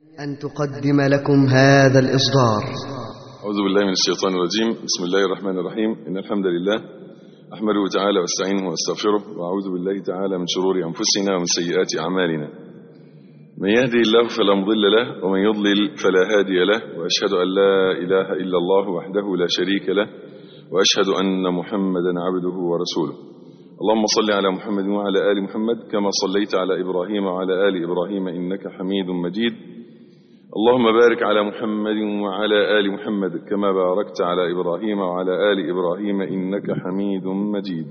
أن تقدم لكم هذا الإصدار أعوذ بالله من الشيطان الرجيم بسم الله الرحمن الرحيم إن الحمد لله أحمده تعالى واستعينه واستغفره وأعوذ بالله تعالى من شرور أنفسنا ومن سيئات أعمالنا من يهدي الله فلا مضل له ومن يضلل فلا هادي له وأشهد أن لا إله إلا الله وحده لا شريك له وأشهد أن محمدا عبده ورسوله اللهم صل على محمد وعلى آل محمد كما صليت على إبراهيم وعلى آل إبراهيم إنك حميد مجيد اللهم بارك على محمد وعلى آل محمد كما باركت على إبراهيم وعلى آل إبراهيم إنك حميد مجيد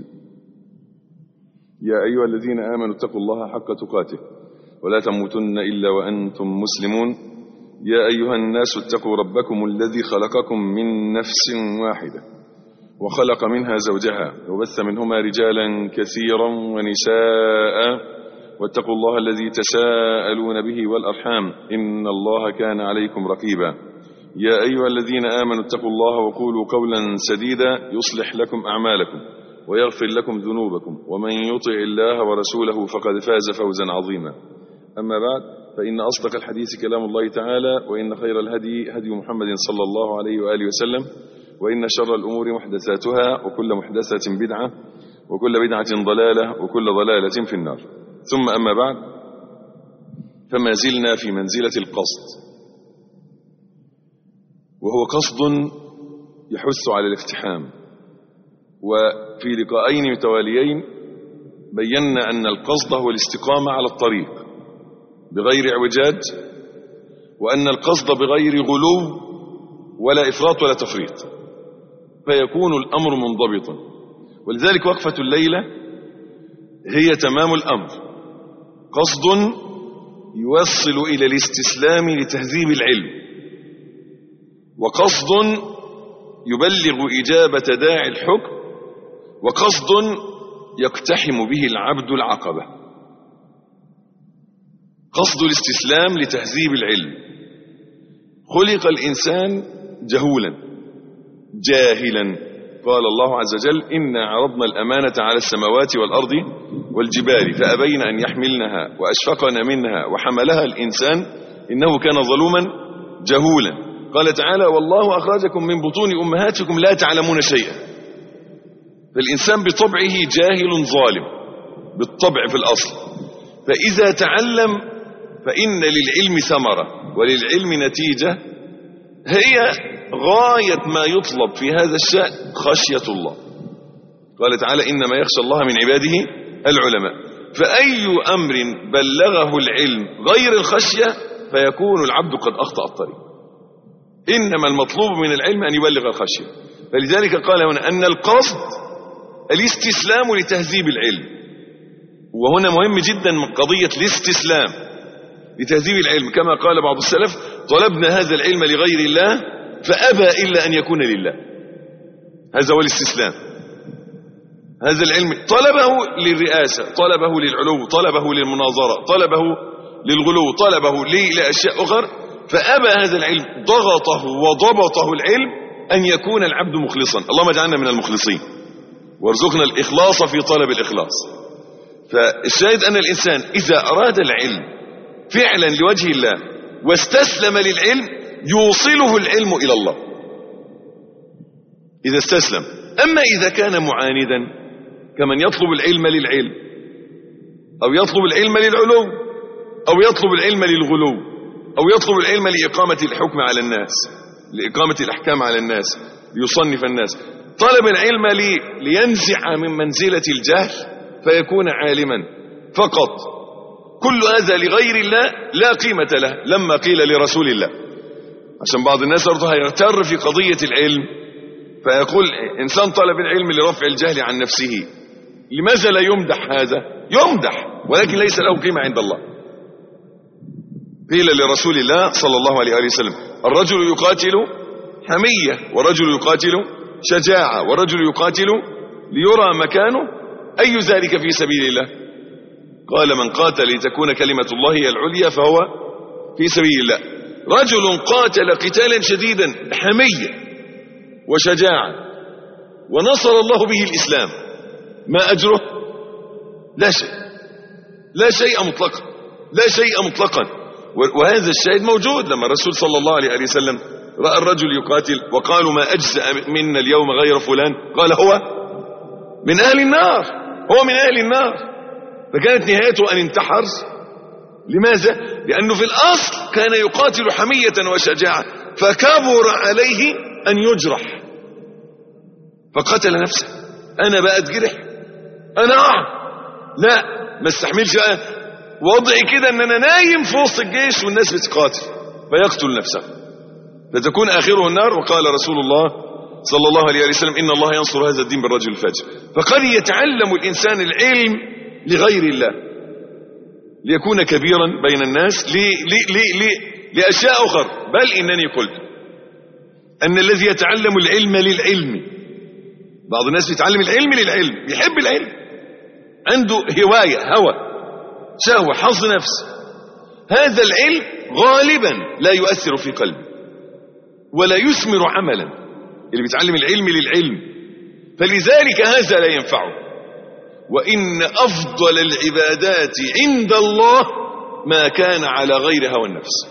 يا أيها الذين آمنوا اتقوا الله حق تقاته ولا تموتن إلا وأنتم مسلمون يا أيها الناس اتقوا ربكم الذي خلقكم من نفس واحدة وخلق منها زوجها وبث منهما رجالا كثيرا ونساء واتقوا الله الذي تساءلون به والأرحام إن الله كان عليكم رقيبا يا أيها الذين آمنوا اتقوا الله وقولوا قولا سديدا يصلح لكم أعمالكم ويغفر لكم ذنوبكم ومن يطع الله ورسوله فقد فاز فوزا عظيما أما بعد فإن أصدق الحديث كلام الله تعالى وإن خير الهدي هدي محمد صلى الله عليه وآله وسلم وإن شر الأمور محدثاتها وكل محدثة بدعة وكل بدعة ضلالة وكل ضلالة في النار ثم أما بعد فما زلنا في منزلة القصد وهو قصد يحث على الاقتحام وفي لقاءين متواليين بينا أن القصد هو الاستقامة على الطريق بغير اعوجاج وأن القصد بغير غلو ولا إفراط ولا تفريط فيكون الأمر منضبطا ولذلك وقفة الليلة هي تمام الأمر قصد يوصل إلى الاستسلام لتهذيب العلم وقصد يبلغ إجابة داعي الحكم وقصد يقتحم به العبد العقبة قصد الاستسلام لتهذيب العلم خلق الإنسان جهولا جاهلا قال الله عز وجل إنا عرضنا الأمانة على السماوات والأرض والجبال فأبين أن يحملنها وأشفقن منها وحملها الإنسان إنه كان ظلوما جهولا قال تعالى والله أخرجكم من بطون أمهاتكم لا تعلمون شيئا فالإنسان بطبعه جاهل ظالم بالطبع في الأصل فإذا تعلم فإن للعلم ثمرة وللعلم نتيجة هي غاية ما يطلب في هذا الشأن خشية الله قال تعالى إنما يخشى الله من عباده العلماء فأي أمر بلغه العلم غير الخشية فيكون العبد قد أخطأ الطريق إنما المطلوب من العلم أن يبلغ الخشية فلذلك قال هنا أن القصد الاستسلام لتهذيب العلم وهنا مهم جدا من قضية الاستسلام لتهذيب العلم كما قال بعض السلف طلبنا هذا العلم لغير الله فأبى إلا أن يكون لله هذا هو الاستسلام هذا العلم طلبه للرئاسة طلبه للعلو طلبه للمناظرة طلبه للغلو طلبه لأشياء أخرى فأبى هذا العلم ضغطه وضبطه العلم أن يكون العبد مخلصا اللهم اجعلنا من المخلصين وارزقنا الإخلاص في طلب الإخلاص فالشاهد أن الإنسان إذا أراد العلم فعلا لوجه الله واستسلم للعلم يوصله العلم إلى الله إذا استسلم أما إذا كان معاندا كمن يطلب العلم للعلم أو يطلب العلم للعلو أو يطلب العلم للغلو أو يطلب العلم لإقامة الحكم على الناس لإقامة الأحكام على الناس ليصنف الناس طلب العلم لي لينزع من منزلة الجهل فيكون عالما فقط كل هذا لغير الله لا قيمة له لما قيل لرسول الله عشان بعض الناس برضه هيغتر في قضية العلم فيقول إنسان طلب العلم لرفع الجهل عن نفسه لماذا لا يمدح هذا يمدح ولكن ليس له قيمة عند الله قيل لرسول الله صلى الله عليه وسلم الرجل يقاتل حمية ورجل يقاتل شجاعة ورجل يقاتل ليرى مكانه أي ذلك في سبيل الله قال من قاتل لتكون كلمة الله هي العليا فهو في سبيل الله رجل قاتل قتالا شديدا حمية وشجاعة ونصر الله به الإسلام ما أجره لا شيء لا شيء مطلقا لا شيء مطلقا و- وهذا الشاهد موجود لما الرسول صلى الله عليه وسلم رأى الرجل يقاتل وقالوا ما أجزأ منا اليوم غير فلان قال هو من أهل النار هو من أهل النار فكانت نهايته أن انتحر لماذا؟ لأنه في الأصل كان يقاتل حمية وشجاعة فكبر عليه أن يجرح فقتل نفسه أنا بقى أتجرح أنا أقع لا ما استحملش بقى وضعي كده ان انا نايم في وسط الجيش والناس بتقاتل فيقتل نفسه فتكون اخره النار وقال رسول الله صلى الله عليه وسلم ان الله ينصر هذا الدين بالرجل الفاجر فقد يتعلم الانسان العلم لغير الله ليكون كبيرا بين الناس لي لي لي لي لاشياء اخرى بل انني قلت ان الذي يتعلم العلم للعلم بعض الناس بيتعلم العلم للعلم بيحب العلم عنده هوايه هوى شهوة حظ نفس هذا العلم غالبا لا يؤثر في قلبه ولا يثمر عملا اللي بيتعلم العلم للعلم فلذلك هذا لا ينفعه وإن أفضل العبادات عند الله ما كان على غير هوى النفس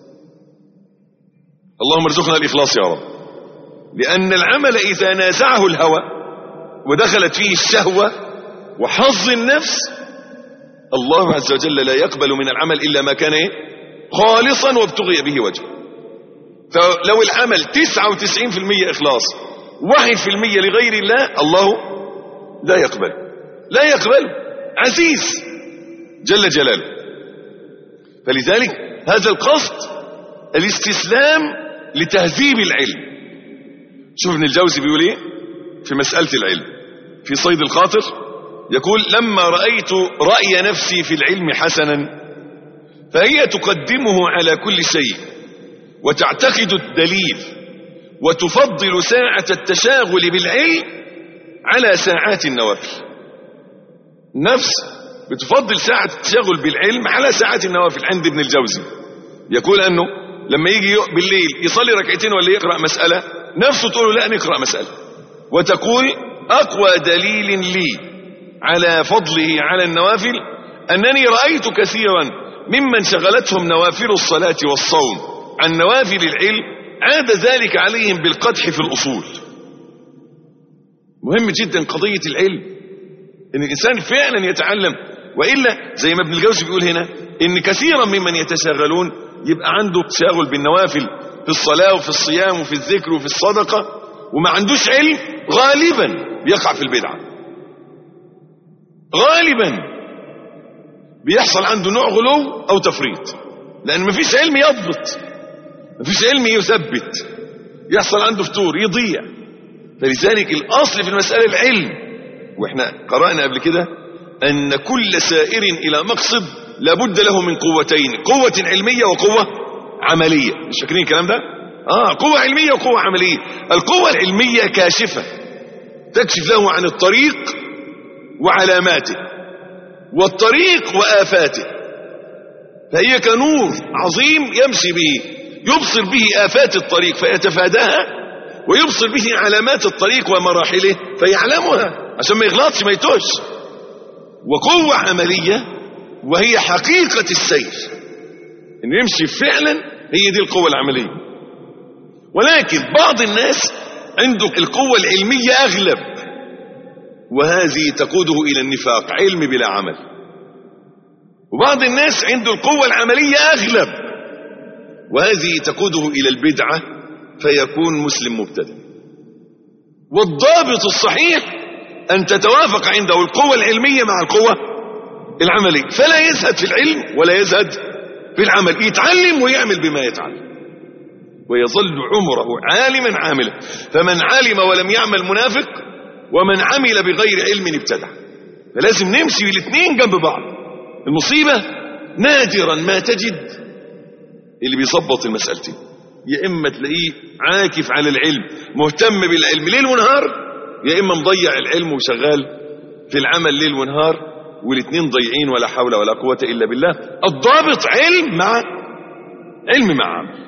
اللهم ارزقنا الإخلاص يا رب لأن العمل إذا نازعه الهوى ودخلت فيه الشهوة وحظ النفس الله عز وجل لا يقبل من العمل إلا ما كان إيه؟ خالصا وابتغي به وجهه فلو العمل 99% إخلاص 1% لغير الله الله لا يقبل لا يقبل عزيز جل جلاله فلذلك هذا القصد الاستسلام لتهذيب العلم شوف ابن الجوزي بيقول ايه في مسألة العلم في صيد الخاطر يقول لما رأيت رأي نفسي في العلم حسنا فهي تقدمه على كل شيء وتعتقد الدليل وتفضل ساعة التشاغل بالعلم على ساعات النوافل نفس بتفضل ساعة التشاغل بالعلم على ساعات النوافل عند ابن الجوزي يقول أنه لما يجي بالليل يصلي ركعتين ولا يقرأ مسألة نفسه تقول له لا نقرأ مسألة وتقول أقوى دليل لي على فضله على النوافل أنني رأيت كثيرا ممن شغلتهم نوافل الصلاة والصوم عن نوافل العلم عاد ذلك عليهم بالقدح في الأصول مهم جدا قضية العلم ان الانسان فعلا يتعلم والا زي ما ابن الجوزي بيقول هنا ان كثيرا ممن يتشاغلون يبقى عنده تشاغل بالنوافل في الصلاه وفي الصيام وفي الذكر وفي الصدقه وما عندوش علم غالبا بيقع في البدعه غالبا بيحصل عنده نوع غلو او تفريط لان مفيش علم يضبط مفيش علم يثبت يحصل عنده فتور يضيع فلذلك الاصل في المساله العلم واحنا قرأنا قبل كده ان كل سائر الى مقصد لابد له من قوتين قوة علمية وقوة عملية مش فاكرين الكلام ده اه قوة علمية وقوة عملية القوة العلمية كاشفة تكشف له عن الطريق وعلاماته والطريق وآفاته فهي كنور عظيم يمشي به يبصر به آفات الطريق فيتفاداها ويبصر به علامات الطريق ومراحله فيعلمها عشان ما يغلطش ما يتوش وقوة عملية وهي حقيقة السير انه يمشي فعلا هي دي القوة العملية ولكن بعض الناس عنده القوة العلمية أغلب وهذه تقوده إلى النفاق علم بلا عمل وبعض الناس عنده القوة العملية أغلب وهذه تقوده إلى البدعة فيكون مسلم مبتدئ والضابط الصحيح أن تتوافق عنده القوة العلمية مع القوة العملية فلا يزهد في العلم ولا يزهد في العمل يتعلم ويعمل بما يتعلم ويظل عمره عالما عاملا فمن علم ولم يعمل منافق ومن عمل بغير علم ابتدع فلازم نمشي الاثنين جنب بعض المصيبة نادرا ما تجد اللي بيظبط المسألتين يا إما تلاقيه عاكف على العلم مهتم بالعلم ليل ونهار يا إما مضيع العلم وشغال في العمل ليل ونهار والاثنين ضيعين ولا حول ولا قوة إلا بالله الضابط علم مع علم مع عمل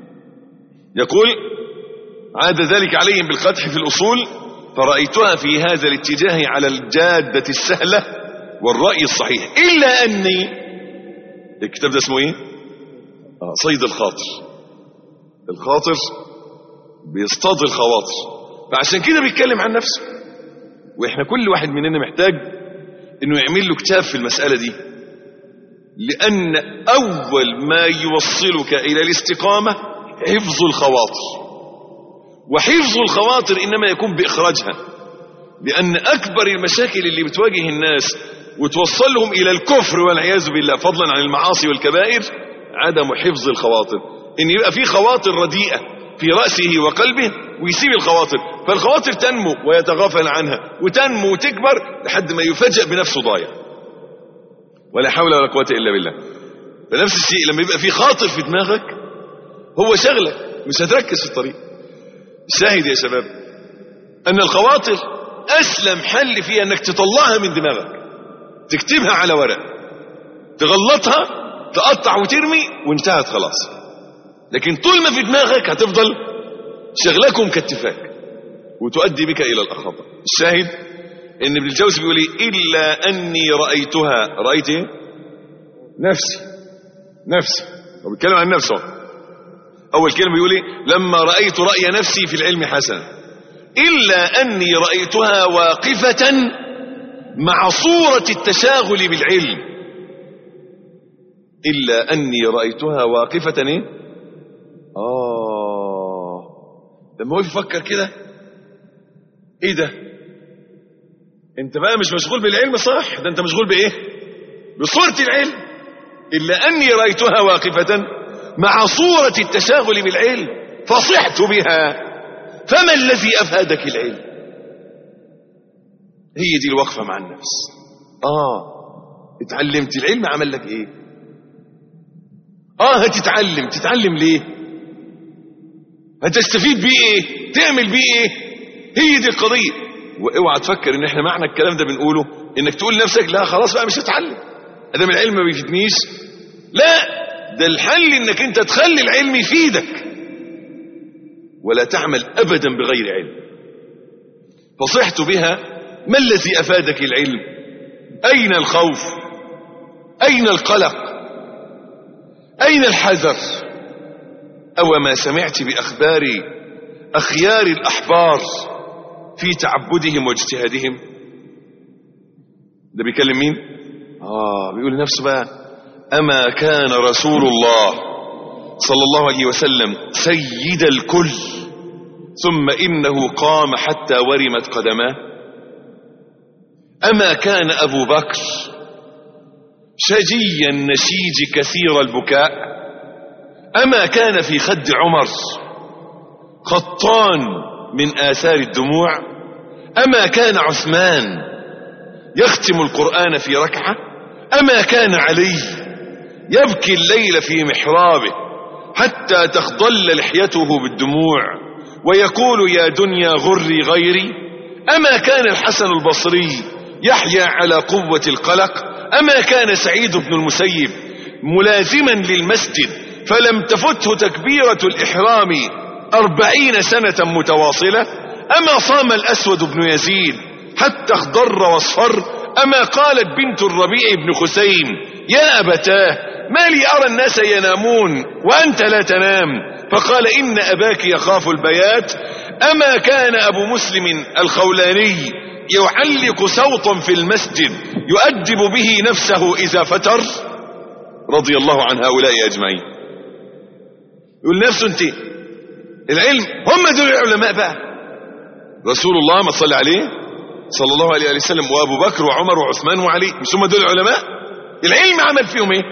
يقول عاد ذلك عليهم بالقدح في الأصول فرأيتها في هذا الاتجاه على الجادة السهلة والرأي الصحيح إلا أني الكتاب ده اسمه إيه آه صيد الخاطر الخاطر بيصطاد الخواطر فعشان كده بيتكلم عن نفسه واحنا كل واحد مننا محتاج انه يعمل له كتاب في المسألة دي لأن أول ما يوصلك إلى الاستقامة حفظ الخواطر وحفظ الخواطر إنما يكون بإخراجها لأن أكبر المشاكل اللي بتواجه الناس وتوصلهم إلى الكفر والعياذ بالله فضلا عن المعاصي والكبائر عدم حفظ الخواطر إن يبقى في خواطر رديئة في رأسه وقلبه ويسيب الخواطر فالخواطر تنمو ويتغافل عنها وتنمو وتكبر لحد ما يفاجأ بنفسه ضايع ولا حول ولا قوة إلا بالله فنفس الشيء لما يبقى في خاطر في دماغك هو شغلك مش هتركز في الطريق الشاهد يا شباب أن الخواطر أسلم حل فيها أنك تطلعها من دماغك تكتبها على ورق تغلطها تقطع وترمي وانتهت خلاص لكن طول ما في دماغك هتفضل شغلك ومكتفاك وتؤدي بك إلى الأخطاء الشاهد ان ابن الجوزي بيقول ايه الا اني رايتها رايت ايه نفسي نفسي هو بيتكلم عن نفسه اول كلمه بيقول ايه لما رايت راي نفسي في العلم حسنا الا اني رايتها واقفه مع صوره التشاغل بالعلم الا اني رايتها واقفه ايه اه لما هو يفكر كده ايه ده انت بقى مش مشغول بالعلم صح ده انت مشغول بايه بصورة العلم الا اني رايتها واقفة مع صورة التشاغل بالعلم فصحت بها فما الذي افادك العلم هي دي الوقفة مع النفس اه اتعلمت العلم عمل لك ايه اه هتتعلم تتعلم ليه هتستفيد بيه ايه تعمل بيه ايه هي دي القضيه واوعى تفكر ان احنا معنى الكلام ده بنقوله انك تقول لنفسك لا خلاص بقى مش هتعلم ادام العلم ما بيفيدنيش لا ده الحل انك انت تخلي العلم يفيدك ولا تعمل ابدا بغير علم فصحت بها ما الذي افادك العلم اين الخوف اين القلق اين الحذر او ما سمعت باخبار اخيار الاحبار في تعبدهم واجتهادهم ده بيكلم مين اه بيقول لنفسه بقى اما كان رسول الله صلى الله عليه وسلم سيد الكل ثم انه قام حتى ورمت قدماه اما كان ابو بكر شجي النشيج كثير البكاء اما كان في خد عمر خطان من آثار الدموع أما كان عثمان يختم القرآن في ركعة أما كان علي يبكي الليل في محرابه حتى تخضل لحيته بالدموع ويقول يا دنيا غري غيري أما كان الحسن البصري يحيا على قوة القلق أما كان سعيد بن المسيب ملازما للمسجد فلم تفته تكبيرة الإحرام أربعين سنة متواصلة أما صام الأسود بن يزيد حتى اخضر واصفر أما قالت بنت الربيع بن خسين يا أبتاه ما لي أرى الناس ينامون وأنت لا تنام فقال إن أباك يخاف البيات أما كان أبو مسلم الخولاني يعلق صوتا في المسجد يؤدب به نفسه إذا فتر رضي الله عن هؤلاء أجمعين يقول نفسه انت العلم هم دول العلماء بقى رسول الله ما صلى عليه صلى الله عليه وسلم وابو بكر وعمر وعثمان وعلي مش هم دول العلماء العلم عمل فيهم ايه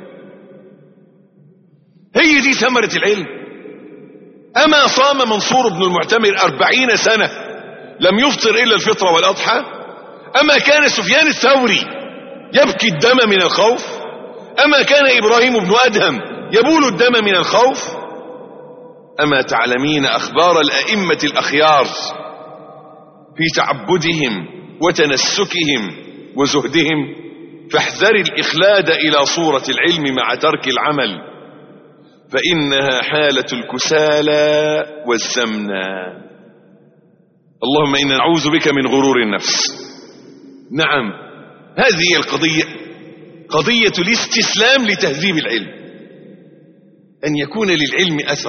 هي دي ثمرة العلم اما صام منصور بن المعتمر اربعين سنة لم يفطر الا الفطر والاضحى اما كان سفيان الثوري يبكي الدم من الخوف اما كان ابراهيم بن ادهم يبول الدم من الخوف أما تعلمين أخبار الأئمة الأخيار في تعبدهم وتنسكهم وزهدهم فاحذر الإخلاد إلى صورة العلم مع ترك العمل فإنها حالة الكسالى والزمنى اللهم إنا نعوذ بك من غرور النفس نعم هذه القضية قضية الاستسلام لتهذيب العلم أن يكون للعلم أثر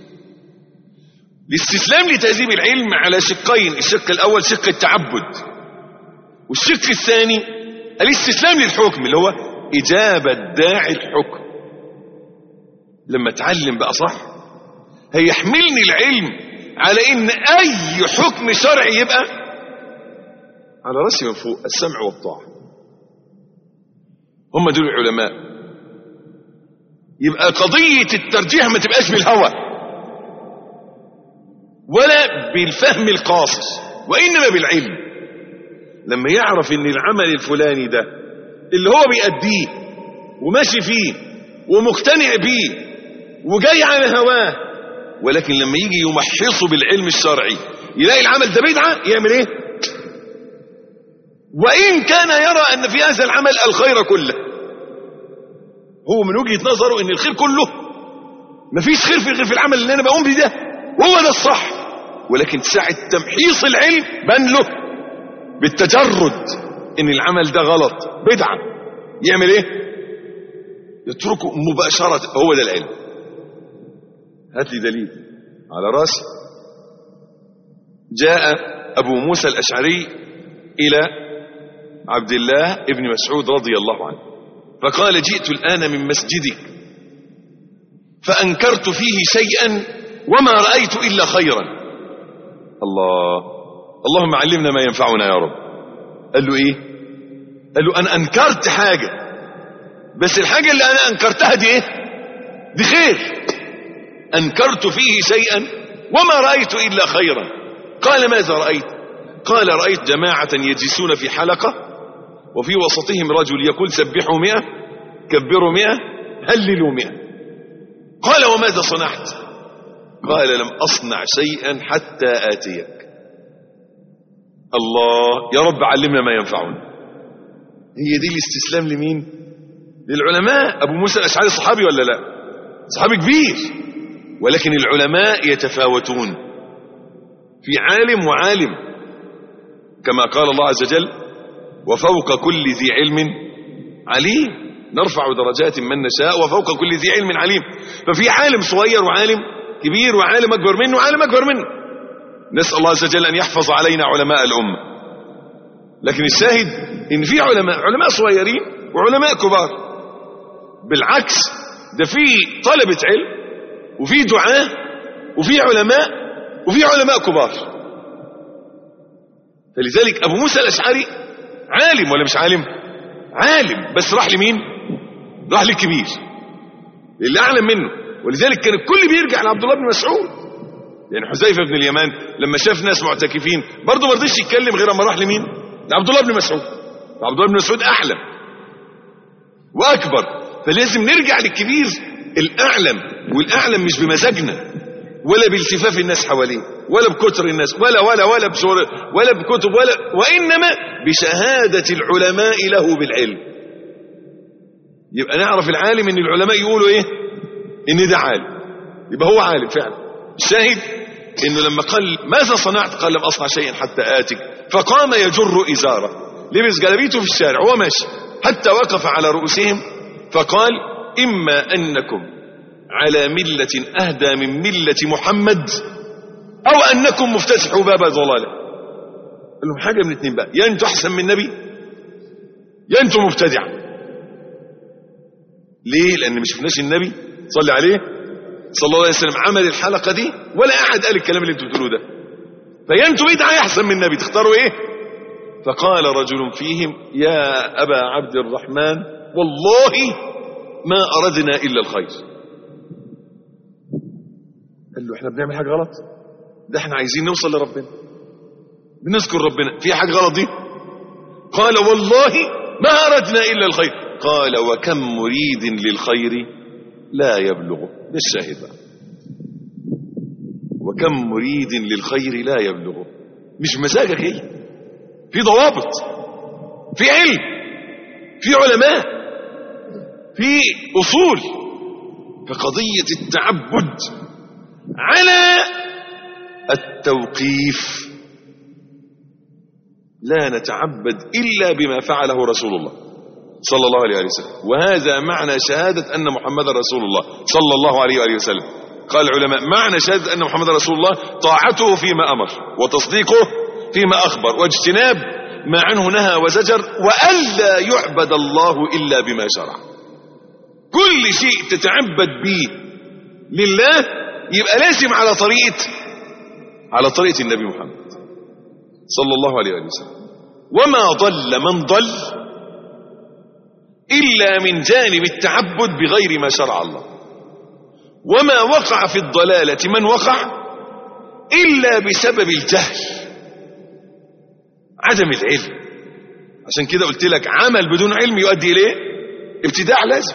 الاستسلام لتهذيب العلم على شقين الشق الأول شق التعبد والشق الثاني الاستسلام للحكم اللي هو إجابة داعي الحكم لما اتعلم بقى صح هيحملني العلم على ان اي حكم شرعي يبقى على راسي من فوق السمع والطاعة هم دول العلماء يبقى قضية الترجيح ما تبقاش بالهوى ولا بالفهم القاصر وإنما بالعلم لما يعرف ان العمل الفلاني ده اللي هو بيأديه وماشي فيه ومقتنع بيه وجاي على هواه ولكن لما يجي يمحصه بالعلم الشرعي يلاقي العمل ده بدعة يعمل ايه وإن كان يرى أن في هذا العمل الخير كله هو من وجهة نظره أن الخير كله مفيش خير في غير في العمل اللي أنا بقوم بيه ده هو ده الصح ولكن ساعة تمحيص العلم بان له بالتجرد ان العمل ده غلط بدعة يعمل ايه يتركه مباشرة هو ده العلم هات لي دليل على راسي جاء ابو موسى الاشعري الى عبد الله ابن مسعود رضي الله عنه فقال جئت الان من مسجدك فانكرت فيه شيئا وما رايت الا خيرا الله اللهم علمنا ما ينفعنا يا رب قال له ايه قال له انا انكرت حاجة بس الحاجة اللي انا انكرتها دي ايه دي خير انكرت فيه شيئا وما رأيت الا خيرا قال ماذا رأيت قال رأيت جماعة يجلسون في حلقة وفي وسطهم رجل يقول سبحوا مئة كبروا مئة هللوا مئة قال وماذا صنعت قال لم أصنع شيئا حتى آتيك الله يا رب علمنا ما ينفعنا هي دي الاستسلام لمين للعلماء أبو موسى الأشعري صحابي ولا لا صحابي كبير ولكن العلماء يتفاوتون في عالم وعالم كما قال الله عز وجل وفوق كل ذي علم عليم نرفع درجات من نشاء وفوق كل ذي علم عليم ففي عالم صغير وعالم كبير وعالم أكبر منه وعالم أكبر منه نسأل الله عز وجل أن يحفظ علينا علماء الأمة لكن الشاهد إن في علماء علماء صغيرين وعلماء كبار بالعكس ده في طلبة علم وفي دعاة وفي علماء وفي علماء كبار فلذلك أبو موسى الأشعري عالم ولا مش عالم عالم بس راح لمين راح للكبير اللي أعلم منه ولذلك كان الكل بيرجع لعبد الله بن مسعود يعني حذيفه بن اليمان لما شاف ناس معتكفين برضه ما رضيش يتكلم غير اما راح لمين لعبد الله بن مسعود عبد الله بن مسعود احلم واكبر فلازم نرجع للكبير الاعلم والاعلم مش بمزاجنا ولا بالتفاف الناس حواليه ولا بكتر الناس ولا ولا ولا بشور ولا بكتب ولا وانما بشهاده العلماء له بالعلم يبقى نعرف العالم ان العلماء يقولوا ايه ان ده عالم يبقى هو عالم فعلا الشاهد انه لما قال ماذا صنعت قال لم اصنع شيئا حتى اتك فقام يجر ازاره لبس جلابيته في الشارع وهو ماشي حتى وقف على رؤوسهم فقال اما انكم على مله اهدى من مله محمد او انكم مفتتحوا باب ضلاله قال لهم حاجه من اتنين بقى يا انتوا احسن من النبي يا انتوا مبتدع ليه لان ما شفناش النبي صلي عليه صلى الله عليه وسلم عمل الحلقة دي ولا أحد قال الكلام اللي انتوا بتقولوه ده فينتوا بدعة أحسن من النبي تختاروا إيه فقال رجل فيهم يا أبا عبد الرحمن والله ما أردنا إلا الخير قال له احنا بنعمل حاجة غلط ده احنا عايزين نوصل لربنا بنذكر ربنا في حاجة غلط دي قال والله ما أردنا إلا الخير قال وكم مريد للخير لا يبلغه ده الشاهد بقى وكم مريد للخير لا يبلغه مش مزاجك هي في ضوابط في علم في علماء في أصول فقضية التعبد على التوقيف لا نتعبد إلا بما فعله رسول الله صلى الله عليه وسلم وهذا معنى شهادة أن محمد رسول الله صلى الله عليه وآله وسلم قال العلماء معنى شهادة أن محمد رسول الله طاعته فيما أمر وتصديقه فيما أخبر واجتناب ما عنه نهى وزجر وألا يعبد الله إلا بما شرع كل شيء تتعبد به لله يبقى لازم على طريقة على طريقة النبي محمد صلى الله عليه وسلم وما ضل من ضل إلا من جانب التعبد بغير ما شرع الله وما وقع في الضلالة من وقع إلا بسبب الجهل عدم العلم عشان كده قلت لك عمل بدون علم يؤدي إليه ابتداع لازم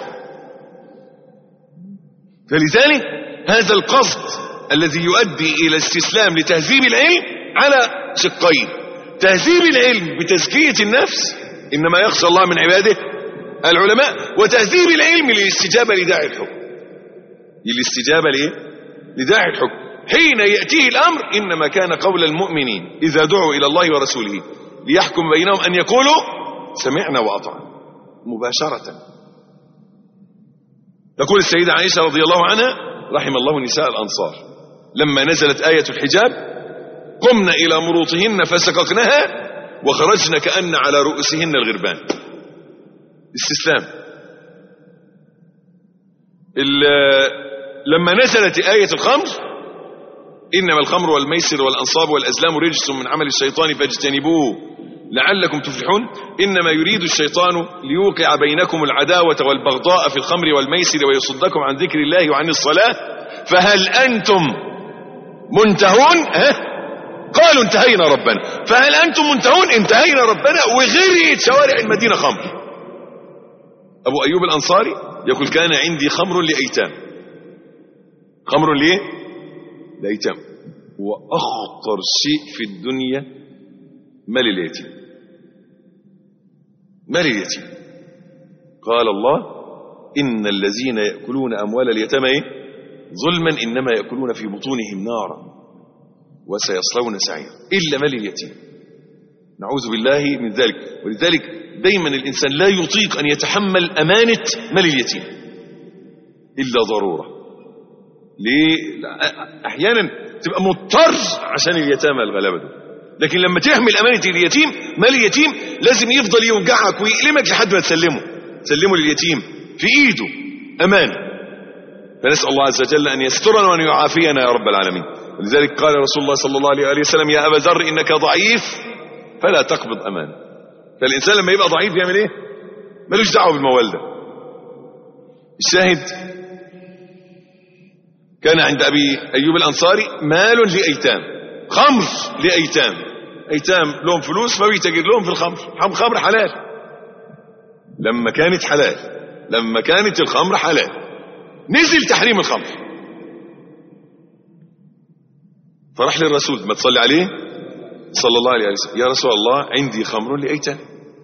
فلذلك هذا القصد الذي يؤدي إلى استسلام لتهذيب العلم على شقين تهذيب العلم بتزكية النفس إنما يخشى الله من عباده العلماء وتهذيب العلم للاستجابة لداعي الحكم للاستجابة لإيه؟ لداعي الحكم حين يأتيه الأمر إنما كان قول المؤمنين إذا دعوا إلى الله ورسوله ليحكم بينهم أن يقولوا سمعنا وأطعنا مباشرة تقول السيدة عائشة رضي الله عنها رحم الله نساء الأنصار لما نزلت آية الحجاب قمنا إلى مروطهن فسققناها وخرجنا كأن على رؤوسهن الغربان استسلام لما نزلت آية الخمر إنما الخمر والميسر والأنصاب والأزلام رجس من عمل الشيطان فاجتنبوه لعلكم تفلحون إنما يريد الشيطان ليوقع بينكم العداوة والبغضاء في الخمر والميسر ويصدكم عن ذكر الله وعن الصلاة فهل أنتم منتهون ها؟ قالوا انتهينا ربنا فهل أنتم منتهون انتهينا ربنا وغريت شوارع المدينة خمر أبو أيوب الأنصاري يقول كان عندي خمر لأيتام خمر ليه لأيتام وأخطر شيء في الدنيا مال اليتيم مال اليتيم قال الله إن الذين يأكلون أموال اليتامى إيه؟ ظلما إنما يأكلون في بطونهم نارا وسيصلون سعيرا إلا مال اليتيم نعوذ بالله من ذلك ولذلك دايما الإنسان لا يطيق أن يتحمل أمانة مال اليتيم إلا ضرورة ليه أحيانا تبقى مضطر عشان اليتامى الغلابة دول لكن لما تحمل أمانة اليتيم مال اليتيم لازم يفضل يوجعك ويألمك لحد ما تسلمه تسلمه لليتيم في إيده أمانة فنسأل الله عز وجل أن يسترنا وأن يعافينا يا رب العالمين ولذلك قال رسول الله صلى الله عليه وسلم يا أبا ذر إنك ضعيف فلا تقبض أمانة فالإنسان لما يبقى ضعيف يعمل إيه ملوش دعوة بالموال ده الشاهد كان عند أبي أيوب الأنصاري مال لأيتام خمر لأيتام أيتام لهم فلوس فبيتجر لهم في الخمر خمر حلال لما كانت حلال لما كانت الخمر حلال نزل تحريم الخمر فراح للرسول ما تصلي عليه صلى الله عليه وسلم يا رسول الله عندي خمر لأيتام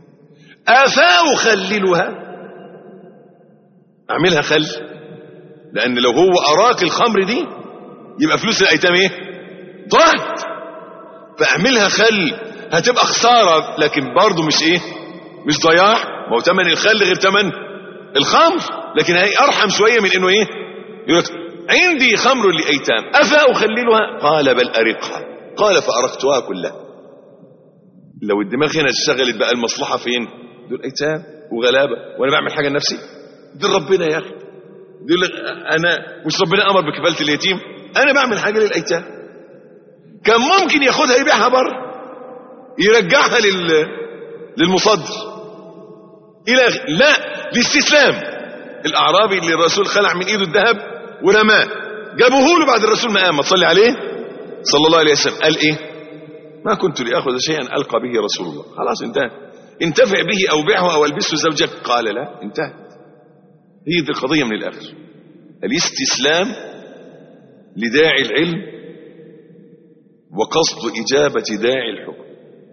أفأخللها أعملها خل لأن لو هو أراك الخمر دي يبقى فلوس الأيتام إيه ضاعت فأعملها خل هتبقى خسارة لكن برضه مش إيه مش ضياع ما هو تمن الخل غير تمن الخمر لكن هي أرحم شوية من إنه إيه يقول عندي خمر لأيتام أفأخللها قال بل أرقها قال فأرقتها كلها لو الدماغ هنا اشتغلت بقى المصلحة فين دول أيتام وغلابة وأنا بعمل حاجة لنفسي دول ربنا يا أخي دول أنا مش ربنا أمر بكفالة اليتيم أنا بعمل حاجة للأيتام كان ممكن ياخدها يبيعها بره يرجعها لل... للمصدر إلى لا لاستسلام الأعرابي اللي الرسول خلع من إيده الذهب ورماه جابوه له بعد الرسول ما قام ما تصلي عليه صلى الله عليه وسلم قال إيه ما كنت لأخذ شيئا ألقى به رسول الله خلاص انتهى انتفع به أو بيعه أو البسه زوجك قال لا انتهت هي دي القضية من الآخر الاستسلام لداعي العلم وقصد إجابة داعي الحكم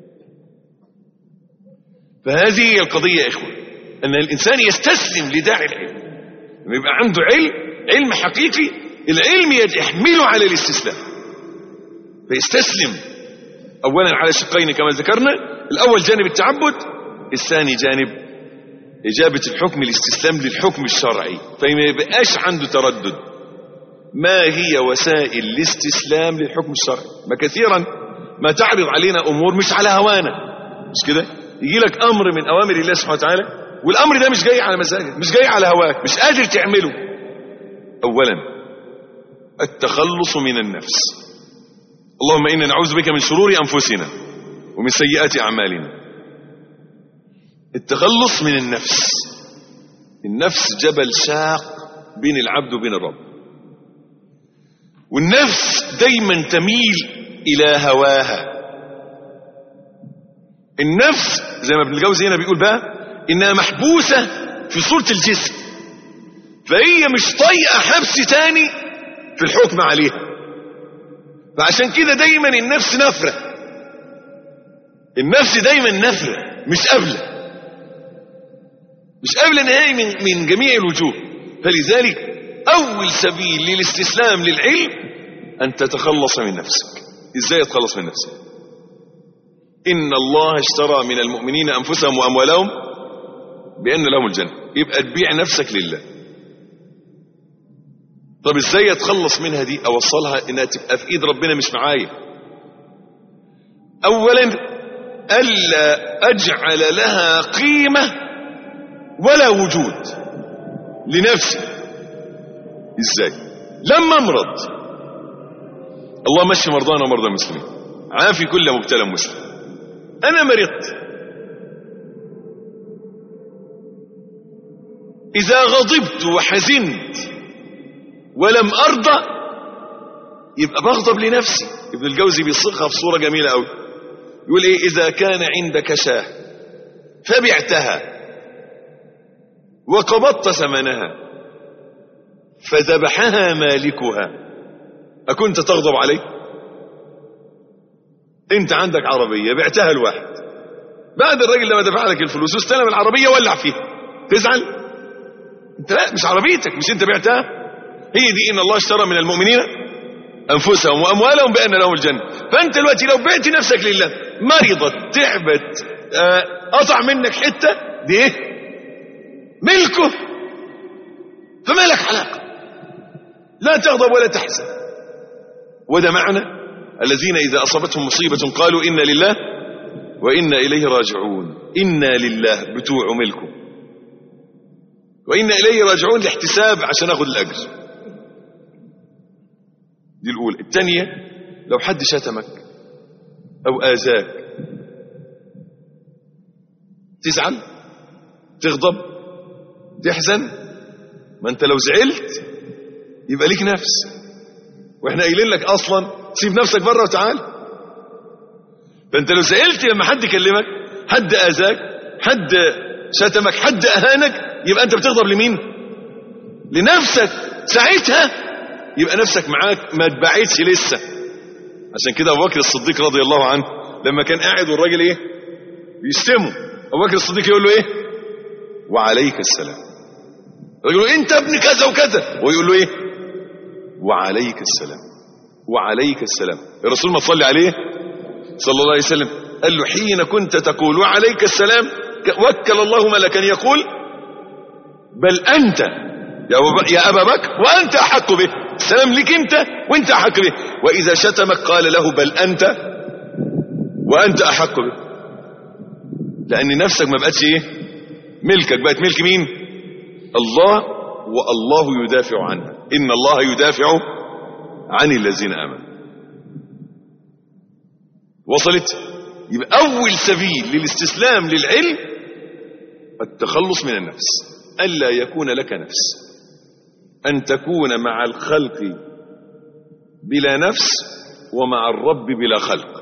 فهذه هي القضية يا إخوة أن الإنسان يستسلم لداعي العلم لما يبقى عنده علم علم حقيقي العلم يحمله على الاستسلام فيستسلم أولا على شقين كما ذكرنا الأول جانب التعبد الثاني جانب إجابة الحكم الاستسلام للحكم الشرعي فما يبقاش عنده تردد ما هي وسائل الاستسلام للحكم الشرعي ما كثيرا ما تعرض علينا أمور مش على هوانا مش كده يجي لك أمر من أوامر الله سبحانه وتعالى والأمر ده مش جاي على مزاجك مش جاي على هواك مش قادر تعمله أولا التخلص من النفس اللهم إنا نعوذ بك من شرور أنفسنا ومن سيئات أعمالنا التخلص من النفس النفس جبل شاق بين العبد وبين الرب والنفس دايما تميل إلى هواها النفس زي ما ابن الجوزي هنا بيقول بقى إنها محبوسة في صورة الجسم فهي مش طايقة حبس تاني في الحكم عليها فعشان كده دايما النفس نفرة النفس دايما نفرة مش قابلة مش قابلة نهائي من, من جميع الوجوه فلذلك أول سبيل للاستسلام للعلم أن تتخلص من نفسك إزاي تتخلص من نفسك إن الله اشترى من المؤمنين أنفسهم وأموالهم بأن لهم الجنة يبقى تبيع نفسك لله طب ازاي اتخلص منها دي اوصلها انها تبقى في ايد ربنا مش معايا اولا الا اجعل لها قيمه ولا وجود لنفسي ازاي لما امرض الله مشي مرضانا ومرضى المسلمين عافي كل مبتلى مسلم انا مرضت اذا غضبت وحزنت ولم ارضى يبقى بغضب لنفسي ابن الجوزي بيصيغها في صوره جميله قوي يقول ايه اذا كان عندك شاه فبعتها وقبضت ثمنها فذبحها مالكها اكنت تغضب عليه انت عندك عربيه بعتها لواحد بعد الراجل لما دفع لك الفلوس واستلم العربيه ولع فيها تزعل انت لا مش عربيتك مش انت بعتها هي دي ان الله اشترى من المؤمنين انفسهم واموالهم بان لهم الجنه فانت دلوقتي لو بعت نفسك لله مرضت تعبت آه، قطع منك حته دي ايه ملكه فما لك علاقه لا تغضب ولا تحزن وده معنى الذين اذا اصابتهم مصيبه قالوا انا لله وانا اليه راجعون انا لله بتوع ملكه وانا اليه راجعون لاحتساب عشان اخذ الاجر دي الأولى الثانية لو حد شتمك أو آذاك تزعل تغضب تحزن ما أنت لو زعلت يبقى ليك نفس وإحنا قايلين لك أصلا سيب نفسك بره وتعال فأنت لو زعلت لما حد كلمك حد آذاك حد شتمك حد أهانك يبقى أنت بتغضب لمين لنفسك ساعتها يبقى نفسك معاك ما اتبعتش لسه عشان كده ابو بكر الصديق رضي الله عنه لما كان قاعد والراجل ايه بيشتمه ابو بكر الصديق يقول له ايه وعليك السلام الراجل يقول له انت ابن كذا وكذا ويقول له ايه وعليك السلام وعليك السلام الرسول ما صلي عليه صلى الله عليه وسلم قال له حين كنت تقول وعليك السلام وكل الله ملكا يقول بل انت يا أبا, يا أبا بكر وأنت أحق به السلام لك أنت وأنت أحق به وإذا شتمك قال له بل أنت وأنت أحق به لأن نفسك ما بقتش إيه ملكك بقت ملك مين الله والله يدافع عنها إن الله يدافع عن الذين آمنوا وصلت يبقى أول سبيل للاستسلام للعلم التخلص من النفس ألا يكون لك نفس أن تكون مع الخلق بلا نفس ومع الرب بلا خلق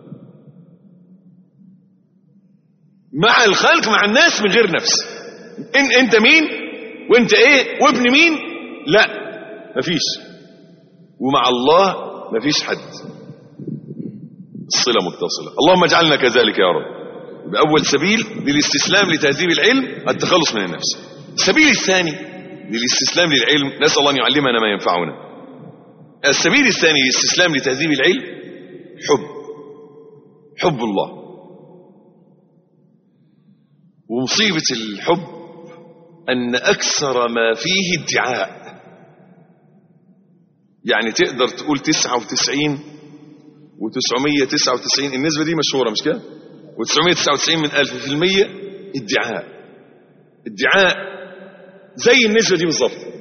مع الخلق مع الناس من غير نفس إن انت مين وانت ايه وابن مين لا مفيش ومع الله مفيش حد الصلة متصلة اللهم اجعلنا كذلك يا رب بأول سبيل للاستسلام لتهذيب العلم التخلص من النفس السبيل الثاني للاستسلام للعلم نسأل الله أن يعلمنا ما ينفعنا السبيل الثاني للاستسلام لتهذيب العلم حب حب الله ومصيبة الحب أن أكثر ما فيه ادعاء يعني تقدر تقول 99 و999 النسبة دي مشهورة مش كده و999 من ألف في المية ادعاء ادعاء زي النسبة دي بالظبط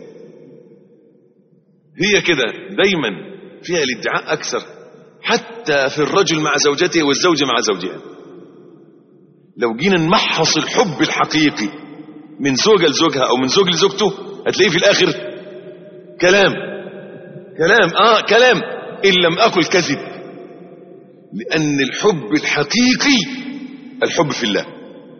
هي كده دايما فيها الادعاء أكثر حتى في الرجل مع زوجته والزوجة مع زوجها لو جينا نمحص الحب الحقيقي من زوجة لزوجها أو من زوج لزوجته هتلاقيه في الآخر كلام كلام آه كلام إن لم أقل كذب لأن الحب الحقيقي الحب في الله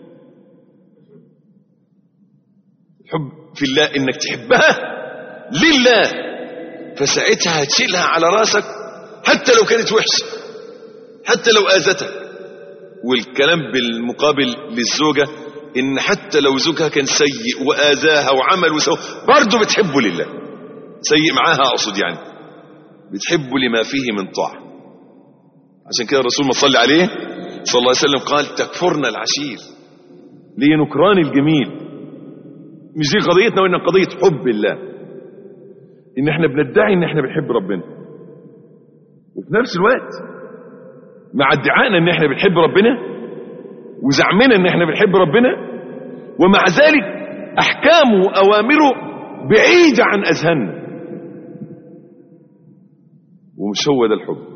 الحب في الله إنك تحبها لله فساعتها هتشيلها على راسك حتى لو كانت وحشة حتى لو آذتك والكلام بالمقابل للزوجة إن حتى لو زوجها كان سيء وآذاها وعمل وسوى برضه بتحبه لله سيء معاها أقصد يعني بتحبه لما فيه من طاعة عشان كده الرسول ما صلى عليه صلى الله عليه وسلم قال تكفرنا العشير لنكران الجميل مش دي قضيتنا وإن قضية حب الله إن احنا بندعي إن احنا بنحب ربنا وفي نفس الوقت مع ادعائنا ان احنا بنحب ربنا وزعمنا ان احنا بنحب ربنا ومع ذلك احكامه واوامره بعيده عن اذهاننا ومش هو ده الحب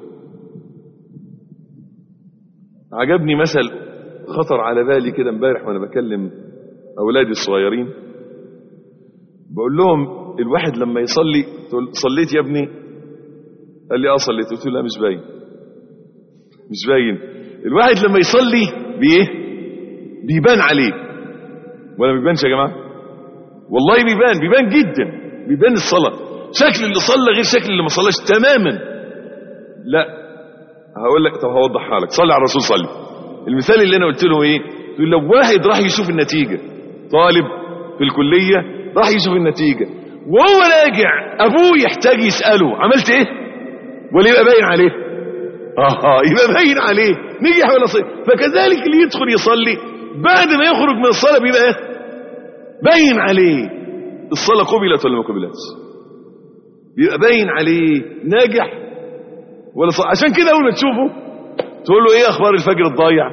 عجبني مثل خطر على بالي كده امبارح وانا بكلم اولادي الصغيرين بقول لهم الواحد لما يصلي تقول صليت يا ابني قال لي اه صليت قلت له لا مش باين مش باين الواحد لما يصلي بايه بيبان عليه ولا بيبانش يا جماعه والله بيبان بيبان جدا بيبان الصلاه شكل اللي صلى غير شكل اللي ما صلاش تماما لا هقول لك طب هوضحها لك صلي على الرسول صلي المثال اللي انا قلت له ايه تقول لو واحد راح يشوف النتيجه طالب في الكليه راح يشوف النتيجه وهو راجع ابوه يحتاج يساله عملت ايه ولا يبقى باين عليه اه يبقى باين عليه نجح ولا صحيح فكذلك اللي يدخل يصلي بعد ما يخرج من الصلاه بيبقى ايه باين عليه الصلاه قبلت ولا ما قبلتش بيبقى باين عليه ناجح ولا صحيح عشان كده اول ما تشوفه تقول له ايه اخبار الفجر الضايع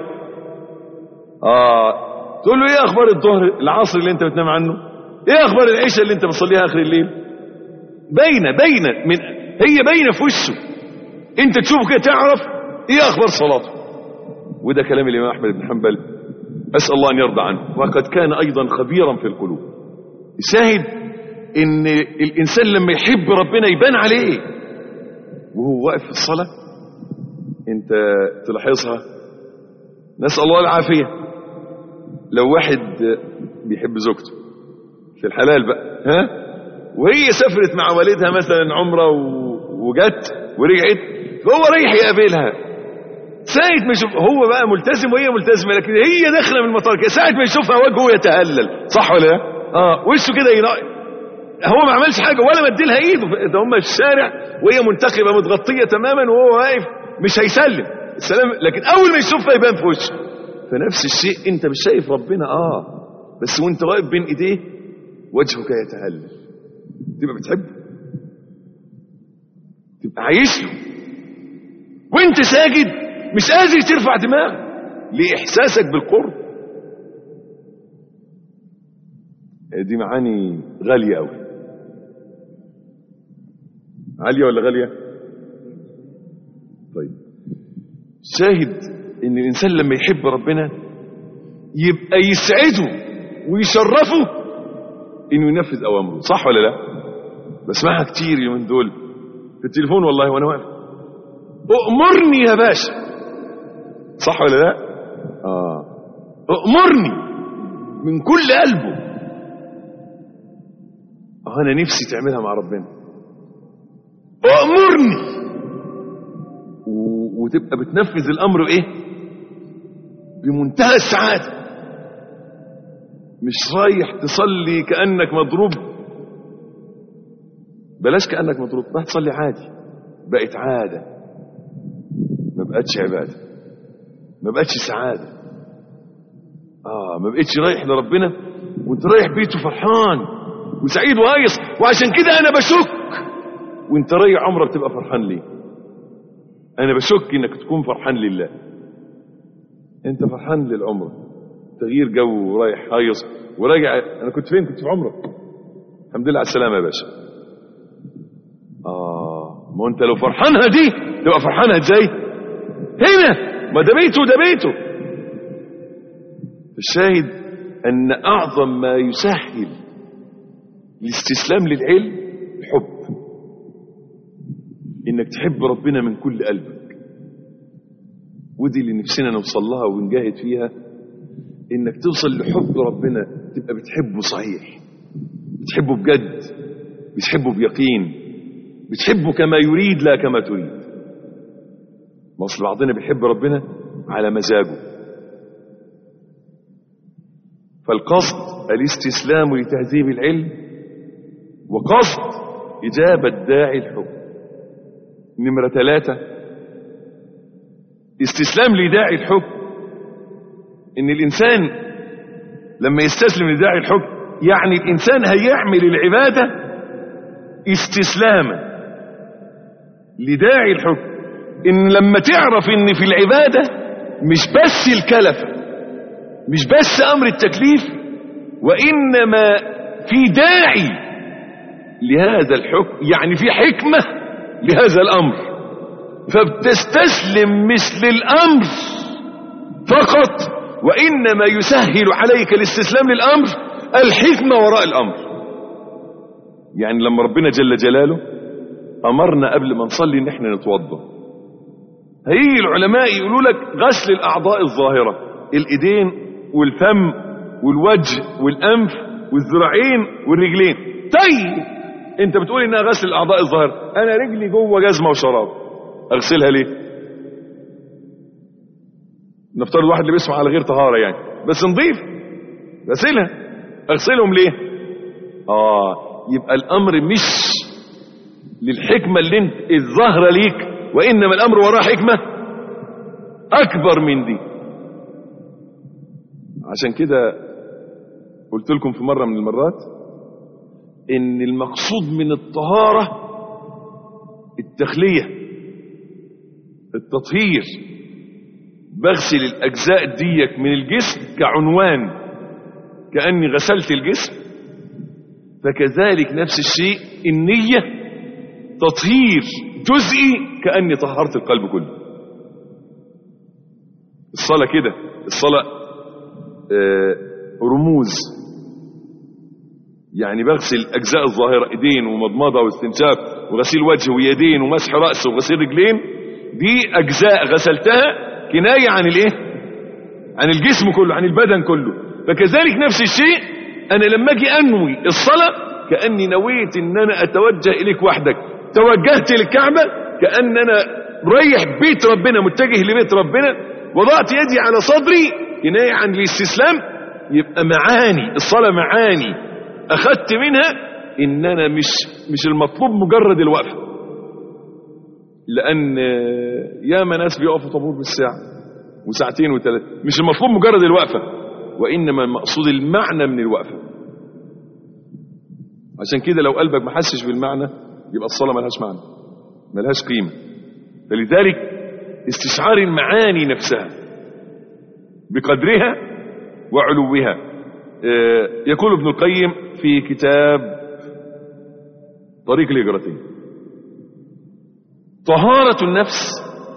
اه تقول له ايه اخبار الظهر العصر اللي انت بتنام عنه ايه اخبار العشاء اللي انت بتصليها اخر الليل باينه باينه من هي باينه في وشه انت تشوفه كده تعرف ايه اخبار صلاته وده كلام الامام احمد بن حنبل اسال الله ان يرضى عنه وقد كان ايضا خبيرا في القلوب شاهد ان الانسان لما يحب ربنا يبان عليه وهو واقف في الصلاه انت تلاحظها نسال الله العافيه لو واحد بيحب زوجته في الحلال بقى ها وهي سافرت مع والدها مثلا عمره وجت ورجعت فهو رايح يقابلها ساعة ما يشوف هو بقى ملتزم وهي ملتزمة لكن هي داخلة من المطار كده ساعة ما يشوفها وجهه يتهلل صح ولا لا؟ اه وشه كده ينقي هو ما عملش حاجة ولا مديلها ايده ده هم في الشارع وهي منتقبة متغطية تماما وهو واقف مش هيسلم السلام لكن اول ما يشوفها يبان في وشه فنفس الشيء انت مش شايف ربنا اه بس وانت واقف بين ايديه وجهك يتهلل تبقى بتحبه تبقى عايش له وانت ساجد مش قادر ترفع دماغك لاحساسك بالقرب دي معاني غاليه قوي عاليه ولا غاليه طيب شاهد ان الانسان لما يحب ربنا يبقى يسعده ويشرفه انه ينفذ اوامره صح ولا لا بسمعها كتير اليومين دول في التليفون والله وانا واقف اؤمرني يا باشا صح ولا لا اه اؤمرني من كل قلبه اه انا نفسي تعملها مع ربنا اؤمرني و... وتبقى بتنفذ الامر ايه بمنتهى السعاده مش رايح تصلي كانك مضروب بلاش كانك مضروب راح تصلي عادي بقت عاده ما بقتش عباده ما بقتش سعاده اه ما بقتش رايح لربنا وانت رايح بيته فرحان وسعيد وهيص وعشان كده انا بشك وانت رايح عمره بتبقى فرحان ليه انا بشك انك تكون فرحان لله انت فرحان للعمره تغيير جو ورايح هايص وراجع انا كنت فين كنت في عمره الحمد لله على السلامه يا باشا اه ما انت لو فرحانها دي تبقى فرحانها ازاي هنا ما ده بيته ده بيته الشاهد ان اعظم ما يسهل الاستسلام للعلم الحب انك تحب ربنا من كل قلبك ودي اللي نفسنا نوصل لها ونجاهد فيها انك توصل لحب ربنا تبقى بتحبه صحيح بتحبه بجد بتحبه بيقين بتحبه كما يريد لا كما تريد ما اصل بعضنا بيحب ربنا على مزاجه فالقصد الاستسلام لتهذيب العلم وقصد إجابة داعي الحب نمرة ثلاثة استسلام لداعي الحب إن الإنسان لما يستسلم لداعي الحب يعني الإنسان هيعمل العبادة استسلاما لداعي الحب إن لما تعرف إن في العبادة مش بس الكلفة مش بس أمر التكليف وإنما في داعي لهذا الحكم يعني في حكمة لهذا الأمر فبتستسلم مثل الأمر فقط وإنما يسهل عليك الاستسلام للأمر الحكمة وراء الأمر يعني لما ربنا جل جلاله أمرنا قبل ما نصلي إن احنا نتوضا هيجي العلماء يقولوا لك غسل الأعضاء الظاهرة الإيدين والفم والوجه والأنف والذراعين والرجلين طيب انت بتقول انها غسل الاعضاء الظاهره انا رجلي جوه جزمه وشراب اغسلها ليه نفترض واحد اللي بيسمع على غير طهاره يعني بس نضيف غسلها اغسلهم ليه اه يبقى الامر مش للحكمه اللي انت الظاهره ليك وانما الامر وراه حكمه اكبر من دي عشان كده قلت لكم في مره من المرات ان المقصود من الطهارة التخلية التطهير بغسل الاجزاء ديك من الجسم كعنوان كأني غسلت الجسم فكذلك نفس الشيء النية تطهير جزئي كأني طهرت القلب كله الصلاة كده الصلاة آه رموز يعني بغسل اجزاء الظاهره ايدين ومضمضه واستنشاق وغسيل وجه ويدين ومسح راس وغسيل رجلين دي اجزاء غسلتها كنايه عن الايه عن الجسم كله عن البدن كله فكذلك نفس الشيء انا لما اجي انوي الصلاه كاني نويت ان انا اتوجه اليك وحدك توجهت للكعبه كان انا رايح بيت ربنا متجه لبيت ربنا وضعت يدي على صدري كنايه عن الاستسلام يبقى معاني الصلاه معاني اخدت منها ان انا مش مش المطلوب مجرد الوقفه لان ياما ناس بيقفوا طابور بالساعه وساعتين وثلاثه مش المطلوب مجرد الوقفه وانما المقصود المعنى من الوقفه عشان كده لو قلبك ما حسش بالمعنى يبقى الصلاه ملهاش معنى ملهاش قيمه فلذلك استشعار المعاني نفسها بقدرها وعلوها يقول ابن القيم في كتاب طريق الهجرتين طهارة النفس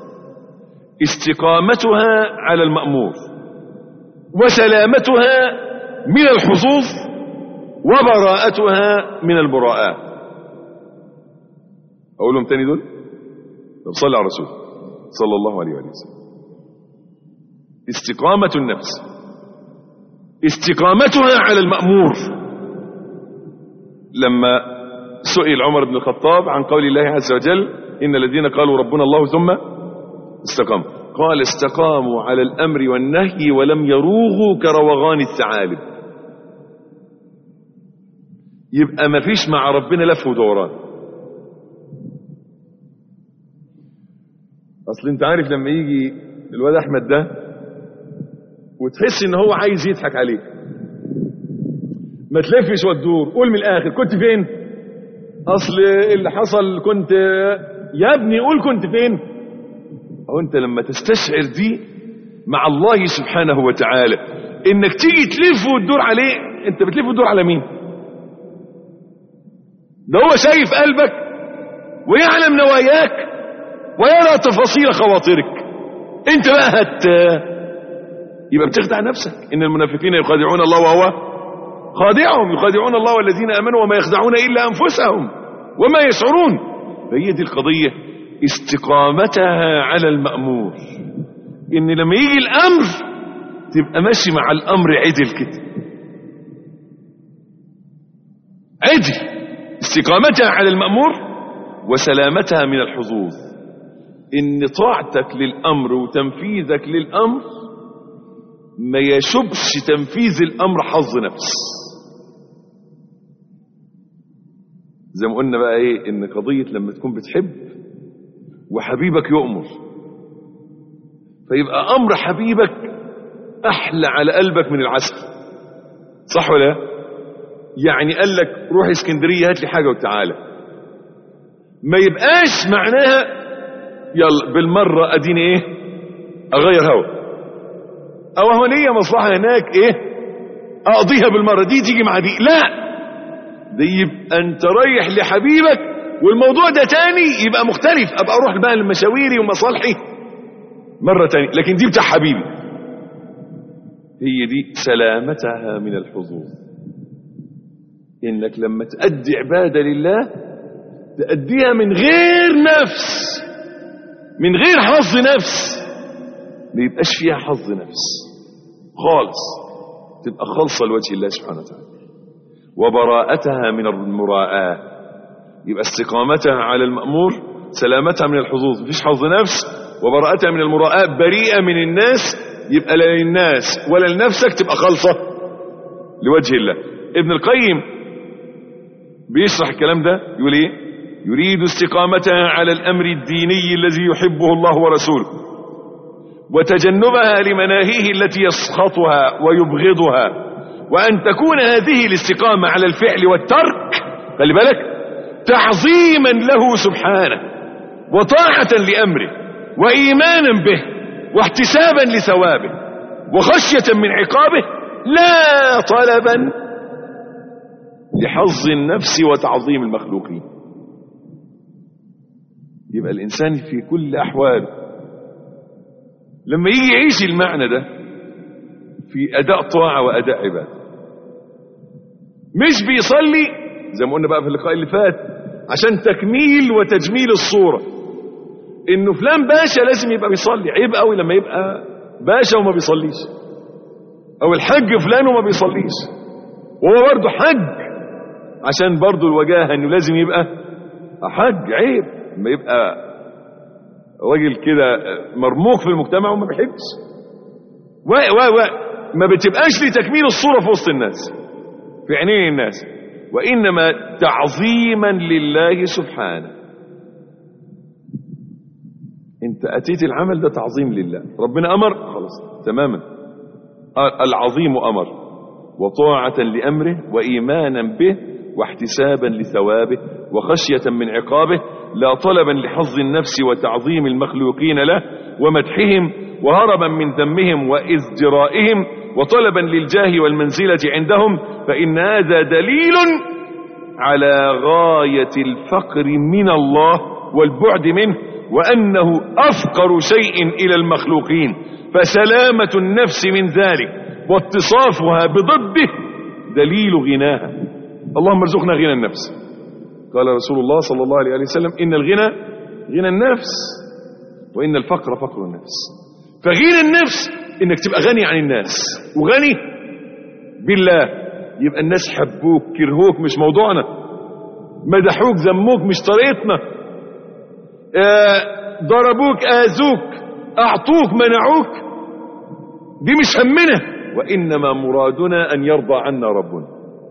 استقامتها على المأمور وسلامتها من الحظوظ وبراءتها من البراءات أقولهم تاني دول طب صلى على الرسول صلى الله عليه وسلم استقامة النفس استقامتها على المأمور لما سئل عمر بن الخطاب عن قول الله عز وجل إن الذين قالوا ربنا الله ثم استقاموا قال استقاموا على الأمر والنهي ولم يروغوا كروغان الثعالب يبقى ما فيش مع ربنا لف ودوران اصل انت عارف لما يجي الواد احمد ده وتحس ان هو عايز يضحك عليك ما تلفش وتدور قول من الاخر كنت فين اصل اللي حصل كنت يا ابني قول كنت فين او انت لما تستشعر دي مع الله سبحانه وتعالى انك تيجي تلف وتدور عليه انت بتلف وتدور على مين ده هو شايف قلبك ويعلم نواياك ويرى تفاصيل خواطرك انت بقى هت يبقى بتخدع نفسك ان المنافقين يخادعون الله وهو خادعهم يخادعون الله والذين امنوا وما يخدعون الا انفسهم وما يشعرون فهي دي القضيه استقامتها على المامور ان لما يجي الامر تبقى ماشي مع الامر عدل كده عدل استقامتها على المامور وسلامتها من الحظوظ ان طاعتك للامر وتنفيذك للامر ما يشبش تنفيذ الامر حظ نفس زي ما قلنا بقى ايه ان قضيه لما تكون بتحب وحبيبك يؤمر فيبقى امر حبيبك احلى على قلبك من العسل صح ولا لا يعني قال لك روح اسكندريه هات لي حاجه وتعالى ما يبقاش معناها يلا بالمره اديني ايه اغير هوا او هو ليا مصلحه هناك ايه اقضيها بالمره دي تيجي مع دي لا ده يبقى انت رايح لحبيبك والموضوع ده تاني يبقى مختلف ابقى اروح بقى لمشاويري ومصالحي مره تاني لكن دي بتاع حبيبي هي دي سلامتها من الحظوظ انك لما تأدي عباده لله تأديها من غير نفس من غير حظ نفس ما يبقاش فيها حظ نفس خالص تبقى خالصة لوجه الله سبحانه وتعالى وبراءتها من المراءة يبقى استقامتها على المأمور سلامتها من الحظوظ مفيش حظ نفس وبراءتها من المراءة بريئة من الناس يبقى لا للناس ولا لنفسك تبقى خالصة لوجه الله ابن القيم بيشرح الكلام ده يقول ايه يريد استقامتها على الأمر الديني الذي يحبه الله ورسوله وتجنبها لمناهيه التي يسخطها ويبغضها وأن تكون هذه الاستقامة على الفعل والترك خلي بالك تعظيما له سبحانه وطاعة لأمره وإيمانا به واحتسابا لثوابه وخشية من عقابه لا طلبا لحظ النفس وتعظيم المخلوقين يبقى الإنسان في كل أحواله لما يجي يعيش المعنى ده في أداء طاعة وأداء عبادة مش بيصلي زي ما قلنا بقى في اللقاء اللي فات عشان تكميل وتجميل الصورة انه فلان باشا لازم يبقى بيصلي عيب قوي لما يبقى باشا وما بيصليش او الحج فلان وما بيصليش وهو برضه حج عشان برضه الوجاهة انه لازم يبقى حج عيب لما يبقى راجل كده مرموق في المجتمع وما بيحبش و و و ما بتبقاش لتكميل الصورة في وسط الناس في عينين الناس وإنما تعظيما لله سبحانه انت أتيت العمل ده تعظيم لله ربنا أمر خلاص تماما العظيم أمر وطاعة لأمره وإيمانا به واحتسابا لثوابه وخشية من عقابه لا طلبا لحظ النفس وتعظيم المخلوقين له ومدحهم وهربا من ذمهم وازدرائهم وطلبا للجاه والمنزلة عندهم فإن هذا دليل على غاية الفقر من الله والبعد منه وأنه أفقر شيء إلى المخلوقين فسلامة النفس من ذلك واتصافها بضده دليل غناها اللهم ارزقنا غنى النفس قال رسول الله صلى الله عليه وسلم إن الغنى غنى النفس وإن الفقر فقر النفس فغنى النفس إنك تبقى غني عن الناس وغني بالله يبقى الناس حبوك كرهوك مش موضوعنا مدحوك ذموك مش طريقتنا آه ضربوك آذوك أعطوك منعوك دي مش همنا وإنما مرادنا أن يرضى عنا ربنا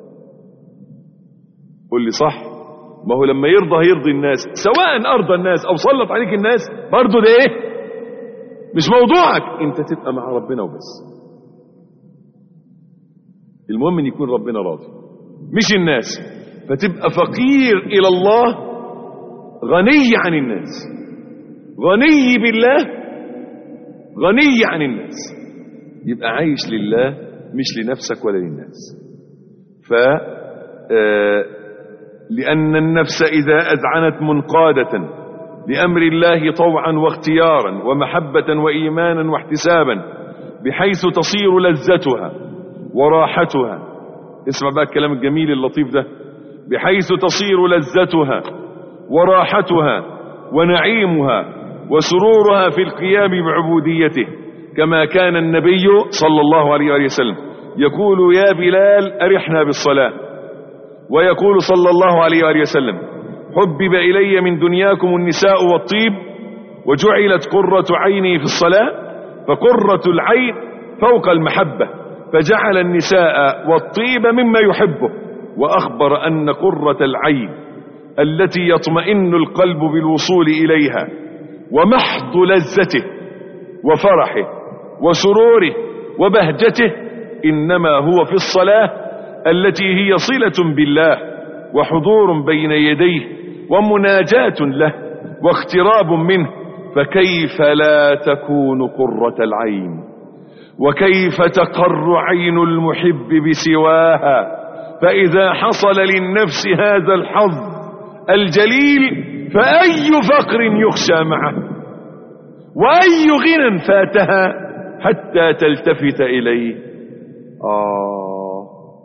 قل لي صح ما هو لما يرضى يرضي الناس سواء أرضى الناس أو سلط عليك الناس برضو ده إيه مش موضوعك أنت تبقى مع ربنا وبس المهم أن يكون ربنا راضي مش الناس فتبقى فقير إلى الله غني عن الناس غني بالله غني عن الناس يبقى عايش لله مش لنفسك ولا للناس ف آه، لأن النفس إذا أذعنت منقادة لأمر الله طوعا واختيارا ومحبة وإيمانا واحتسابا بحيث تصير لذتها وراحتها اسمع بقى الكلام الجميل اللطيف ده بحيث تصير لذتها وراحتها ونعيمها وسرورها في القيام بعبوديته كما كان النبي صلى الله عليه وآله وسلم يقول يا بلال أرحنا بالصلاة ويقول صلى الله عليه وآله وسلم حبب إلي من دنياكم النساء والطيب وجعلت قرة عيني في الصلاة فقرة العين فوق المحبة فجعل النساء والطيب مما يحبه وأخبر أن قرة العين التي يطمئن القلب بالوصول إليها ومحض لذته وفرحه وسروره وبهجته إنما هو في الصلاة التي هي صلة بالله وحضور بين يديه ومناجاة له واقتراب منه فكيف لا تكون قرة العين وكيف تقر عين المحب بسواها فإذا حصل للنفس هذا الحظ الجليل فأي فقر يخشى معه وأي غنى فاتها حتى تلتفت إليه آه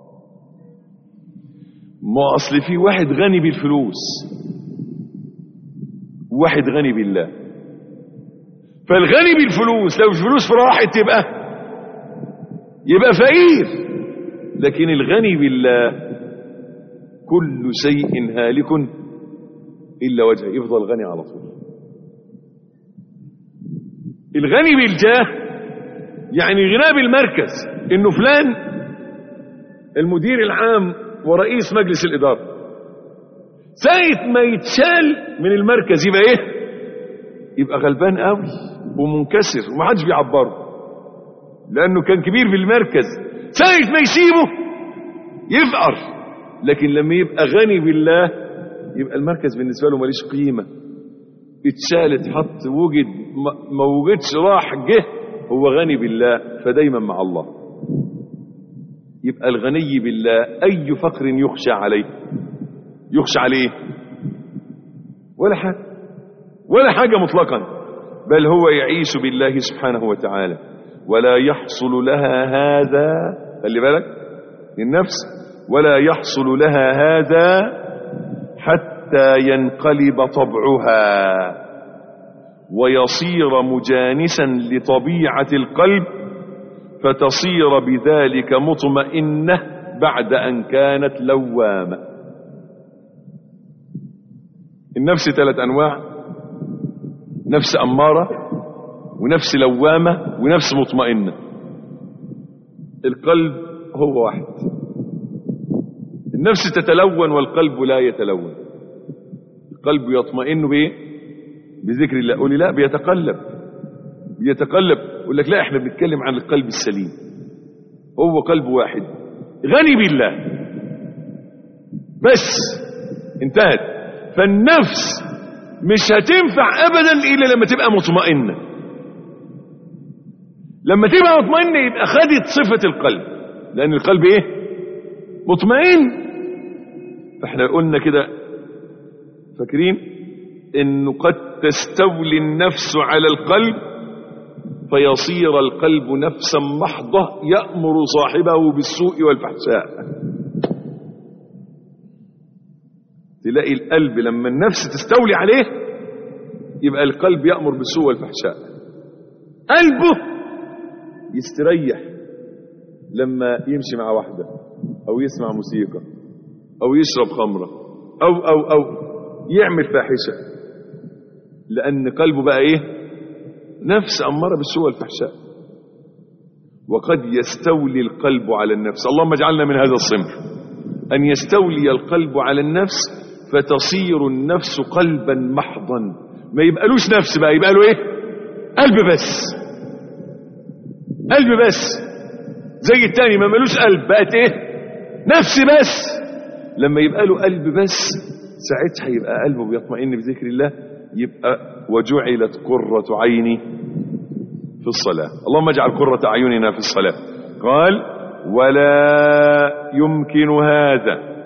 ما أصل في واحد غني بالفلوس وواحد غني بالله فالغني بالفلوس لو الفلوس راحت يبقى يبقى فقير لكن الغني بالله كل شيء هالك إلا وجهه يفضل غني على طول الغني بالجاه يعني غناه بالمركز انه فلان المدير العام ورئيس مجلس الإدارة ساعة ما يتشال من المركز يبقى ايه يبقى غلبان قوي ومنكسر ومحدش بيعبره لانه كان كبير في المركز ساعة ما يسيبه يفقر لكن لما يبقى غني بالله يبقى المركز بالنسبة له ماليش قيمة اتشال اتحط وجد ما وجدش راح جه هو غني بالله فدايما مع الله يبقى الغني بالله أي فقر يخشى عليه يخشى عليه ولا حاجة ولا حاجة مطلقا بل هو يعيش بالله سبحانه وتعالى ولا يحصل لها هذا خلي بالك للنفس ولا يحصل لها هذا حتى ينقلب طبعها ويصير مجانسا لطبيعة القلب فتصير بذلك مطمئنة بعد أن كانت لوامة النفس ثلاث أنواع نفس أمارة ونفس لوامة ونفس مطمئنة القلب هو واحد النفس تتلون والقلب لا يتلون القلب يطمئن بايه بذكر الله قولي لا بيتقلب بيتقلب يقول لك لا احنا بنتكلم عن القلب السليم هو قلب واحد غني بالله بس انتهت فالنفس مش هتنفع ابدا الا لما تبقى مطمئنه لما تبقى مطمئنه يبقى خدت صفه القلب لان القلب ايه مطمئن فاحنا قلنا كده فاكرين انه قد تستولي النفس على القلب فيصير القلب نفسا محضة يأمر صاحبه بالسوء والفحشاء تلاقي القلب لما النفس تستولي عليه يبقى القلب يأمر بالسوء والفحشاء قلبه يستريح لما يمشي مع واحدة أو يسمع موسيقى أو يشرب خمرة أو أو أو يعمل فاحشة لأن قلبه بقى إيه نفس أمارة بالسوء والفحشاء وقد يستولي القلب على النفس اللهم اجعلنا من هذا الصنف أن يستولي القلب على النفس فتصير النفس قلبا محضا ما يبقالوش نفس بقى يبقى له ايه قلب بس قلب بس زي التاني ما ملوش قلب بقت ايه نفس بس لما يبقى له قلب بس ساعتها يبقى قلبه بيطمئن بذكر الله يبقى وجعلت قرة عيني في الصلاة اللهم اجعل قرة أعيننا في الصلاة قال ولا يمكن هذا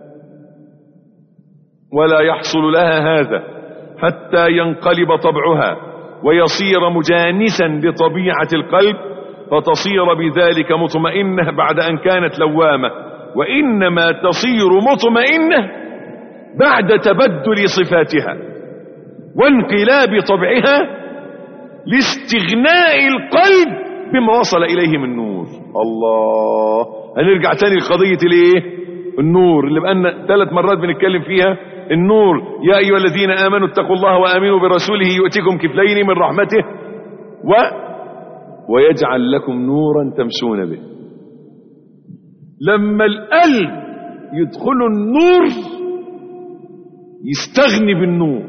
ولا يحصل لها هذا حتى ينقلب طبعها ويصير مجانسا لطبيعة القلب فتصير بذلك مطمئنة بعد أن كانت لوامة وإنما تصير مطمئنة بعد تبدل صفاتها وانقلاب طبعها لاستغناء القلب بما وصل إليه من نور الله هنرجع تاني لقضية الايه النور اللي بقالنا ثلاث مرات بنتكلم فيها النور يا أيها الذين آمنوا اتقوا الله وآمنوا برسوله يؤتكم كفلين من رحمته و ويجعل لكم نورا تمشون به لما القلب يدخل النور يستغني بالنور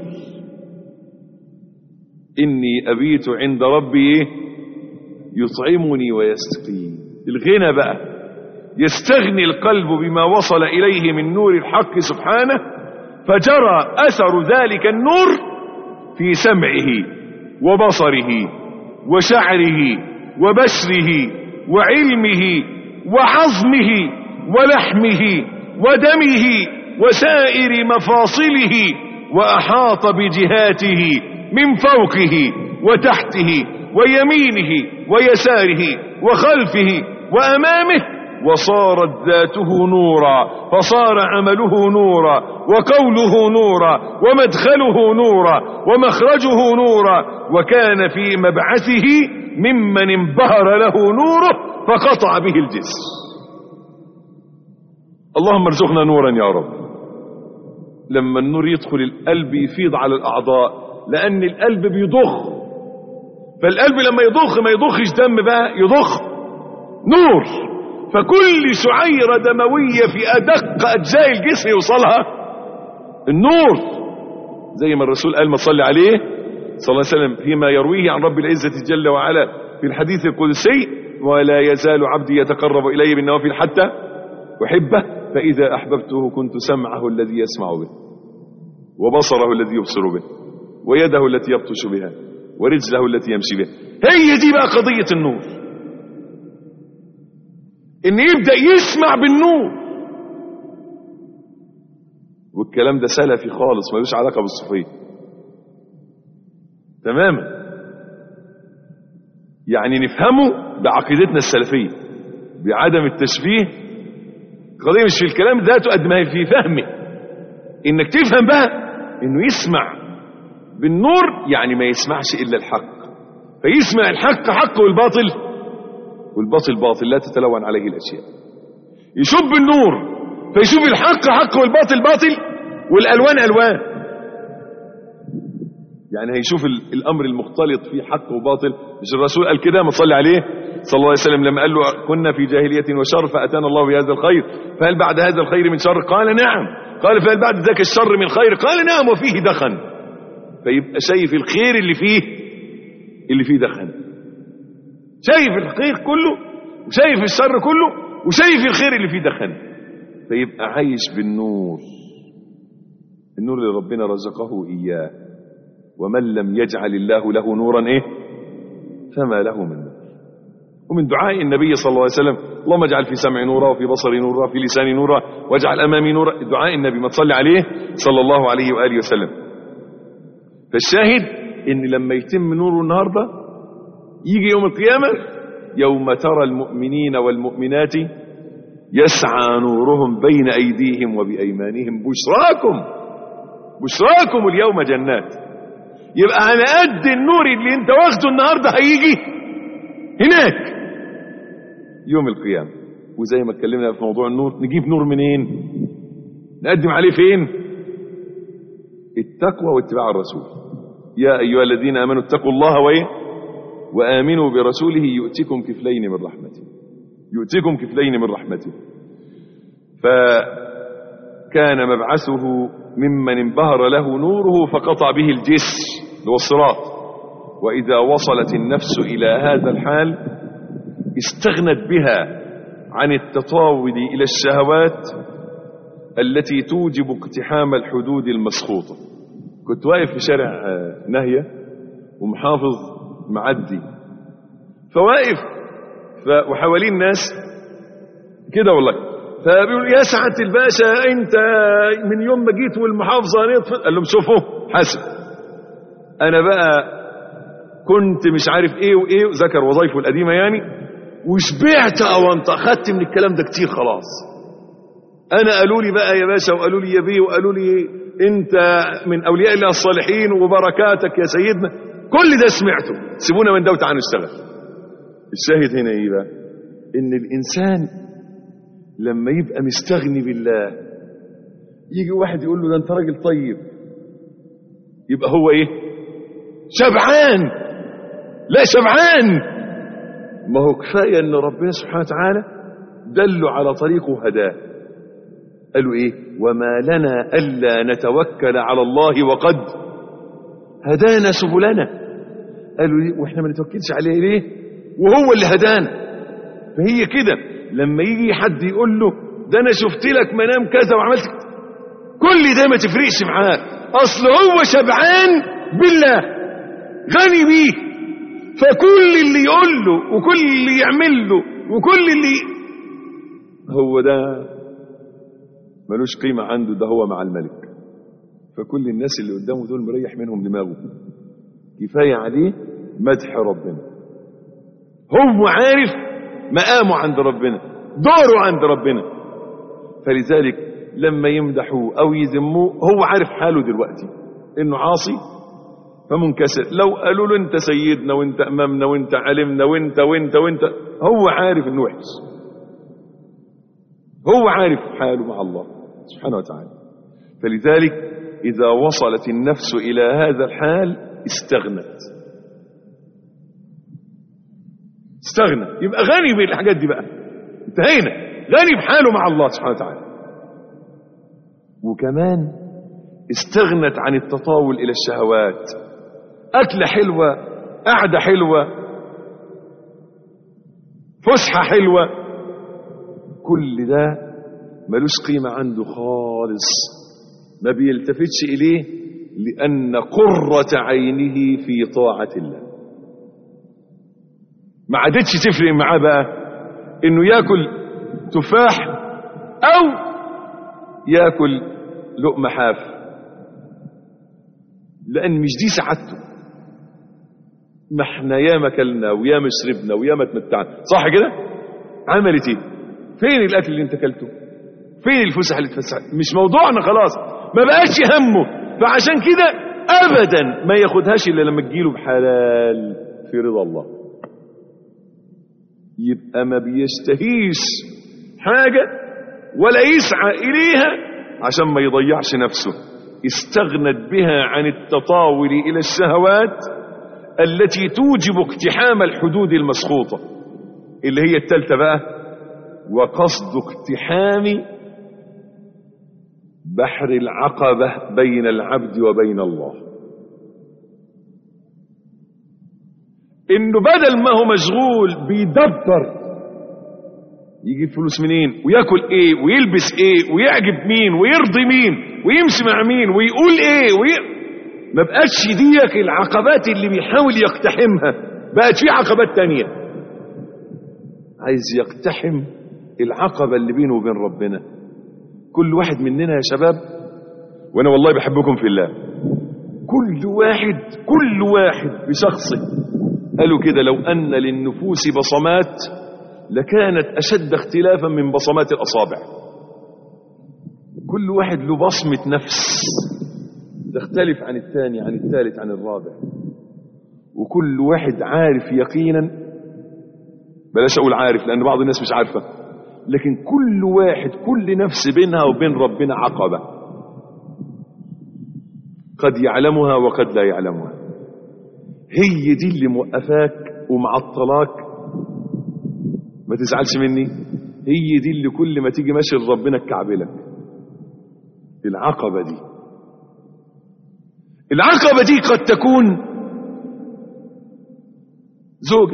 إني أبيت عند ربي إيه؟ يطعمني ويسقين الغنى بقى يستغني القلب بما وصل إليه من نور الحق سبحانه فجرى أثر ذلك النور في سمعه وبصره وشعره وبشره وعلمه وعظمه ولحمه ودمه وسائر مفاصله وأحاط بجهاته من فوقه وتحته ويمينه ويساره وخلفه وأمامه وصارت ذاته نورا فصار عمله نورا وقوله نورا ومدخله نورا ومخرجه نورا وكان في مبعثه ممن انبهر له نوره فقطع به الجسر اللهم ارزقنا نورا يا رب لما النور يدخل القلب يفيض على الأعضاء لأن القلب بيضخ فالقلب لما يضخ ما يضخش دم بقى يضخ نور فكل شعيرة دموية في أدق أجزاء الجسم يوصلها النور زي ما الرسول قال ما صلي عليه صلى الله عليه وسلم فيما يرويه عن رب العزة جل وعلا في الحديث القدسي ولا يزال عبدي يتقرب إلي بالنوافل حتى أحبه فإذا أحببته كنت سمعه الذي يسمع به وبصره الذي يبصر به ويده التي يبطش بها ورجله التي يمشي بها هي دي بقى قضية النور ان يبدأ يسمع بالنور والكلام ده سلفي خالص ملوش علاقة بالصوفية تماما يعني نفهمه بعقيدتنا السلفية بعدم التشبيه القضية مش في الكلام ذاته قد ما هي في فهمه انك تفهم بقى انه يسمع بالنور يعني ما يسمعش الا الحق فيسمع الحق حق والباطل والباطل باطل لا تتلون عليه الاشياء يشوف بالنور فيشوف الحق حق والباطل باطل والالوان الوان يعني هيشوف ال- الامر المختلط فيه حق وباطل مش الرسول قال كده ما تصلي عليه صلى الله عليه وسلم لما قال له كنا في جاهلية وشر فأتانا الله بهذا الخير فهل بعد هذا الخير من شر قال نعم قال فهل بعد ذاك الشر من خير قال نعم وفيه دخن فيبقى شايف الخير اللي فيه اللي فيه دخن شايف الخير كله وشايف الشر كله وشايف الخير اللي فيه دخن فيبقى عايش بالنور النور اللي ربنا رزقه إياه ومن لم يجعل الله له نورا ايه فما له من نور ومن دعاء النبي صلى الله عليه وسلم اللهم اجعل في سمعي نورا وفي بصري نورا وفي لساني نورا واجعل امامي نورا دعاء النبي ما تصلي عليه صلى الله عليه واله وسلم فالشاهد ان لما يتم نوره النهارده يجي يوم القيامه يوم ترى المؤمنين والمؤمنات يسعى نورهم بين ايديهم وبايمانهم بشراكم بشراكم اليوم جنات يبقى على قد النور اللي انت واخده النهارده هيجي هناك يوم القيامة وزي ما اتكلمنا في موضوع النور نجيب نور منين نقدم عليه فين التقوى واتباع الرسول يا أيها الذين آمنوا اتقوا الله وإيه وآمنوا برسوله يؤتكم كفلين من رحمته يؤتكم كفلين من رحمته فكان مبعثه ممن انبهر له نوره فقطع به الجسر اللي هو الصراط وإذا وصلت النفس إلى هذا الحال استغنت بها عن التطاول إلى الشهوات التي توجب اقتحام الحدود المسخوطة كنت واقف في شارع آه، نهية ومحافظ معدي فواقف ف... وحوالين ناس كده والله فبيقول يا سعادة الباشا انت من يوم ما جيت والمحافظة نطفت قال لهم شوفوا حسب انا بقى كنت مش عارف ايه وايه ذكر وظائفه القديمة يعني وشبعت او انت اخدت من الكلام ده كتير خلاص انا قالوا لي بقى يا باشا وقالوا لي يا بيه وقالوا لي انت من اولياء الله الصالحين وبركاتك يا سيدنا كل ده سمعته سيبونا من ده وتعالوا نشتغل الشاهد هنا ايه بقى ان الانسان لما يبقى مستغني بالله يجي واحد يقول له ده انت راجل طيب يبقى هو ايه شبعان لا شبعان ما هو كفايه ان ربنا سبحانه وتعالى دله على طريقه وهداه قالوا ايه وما لنا الا نتوكل على الله وقد هدانا سبلنا قالوا ليه واحنا ما نتوكلش عليه ليه وهو اللي هدانا فهي كده لما يجي حد يقول له ده انا شفت لك منام كذا وعملت كل ده ما تفرقش معاه اصل هو شبعان بالله غني بيه فكل اللي يقول له وكل اللي يعمل له وكل اللي هو ده ملوش قيمة عنده ده هو مع الملك فكل الناس اللي قدامه دول مريح منهم دماغه كفاية عليه مدح ربنا هو عارف مقامه عند ربنا دوره عند ربنا فلذلك لما يمدحوه او يذموه هو عارف حاله دلوقتي انه عاصي فمنكسر لو قالوا له انت سيدنا وانت امامنا وانت علمنا وانت وانت وانت هو عارف انه وحش هو عارف حاله مع الله سبحانه وتعالى فلذلك اذا وصلت النفس الى هذا الحال استغنت استغنى يبقى غني بالحاجات دي بقى انتهينا غني بحاله مع الله سبحانه وتعالى وكمان استغنت عن التطاول الى الشهوات اكله حلوه قعده حلوه فسحه حلوه كل ده ملوش قيمه عنده خالص ما بيلتفتش اليه لان قره عينه في طاعه الله ما عادتش تفرق معاه بقى انه ياكل تفاح او ياكل لقمه حاف لان مش دي سعادته ما احنا ياما كلنا وياما شربنا وياما اتمتعنا صح كده عملت ايه فين الاكل اللي انت اكلته فين الفسح اللي اتفسحت مش موضوعنا خلاص ما بقاش همه فعشان كده ابدا ما ياخدهاش الا لما تجيله بحلال في رضا الله يبقى ما بيشتهيش حاجة ولا يسعى إليها عشان ما يضيعش نفسه استغنت بها عن التطاول إلى الشهوات التي توجب اقتحام الحدود المسخوطة اللي هي التالتة بقى وقصد اقتحام بحر العقبة بين العبد وبين الله انه بدل ما هو مشغول بيدبر يجيب فلوس منين وياكل ايه ويلبس ايه ويعجب مين ويرضي مين ويمشي مع مين ويقول ايه وي... ما بقاش ديك العقبات اللي بيحاول يقتحمها بقت في عقبات تانية عايز يقتحم العقبة اللي بينه وبين ربنا كل واحد مننا يا شباب وانا والله بحبكم في الله كل واحد كل واحد بشخصه قالوا كده لو أن للنفوس بصمات لكانت أشد اختلافا من بصمات الأصابع كل واحد له بصمة نفس تختلف عن الثاني عن الثالث عن الرابع وكل واحد عارف يقينا بلاش أقول عارف لأن بعض الناس مش عارفة لكن كل واحد كل نفس بينها وبين ربنا عقبة قد يعلمها وقد لا يعلمها هي دي اللي موقفاك ومعطلاك ما تزعلش مني هي دي اللي كل ما تيجي ماشي لربنا تكعبلك العقبة دي العقبة دي قد تكون زوجة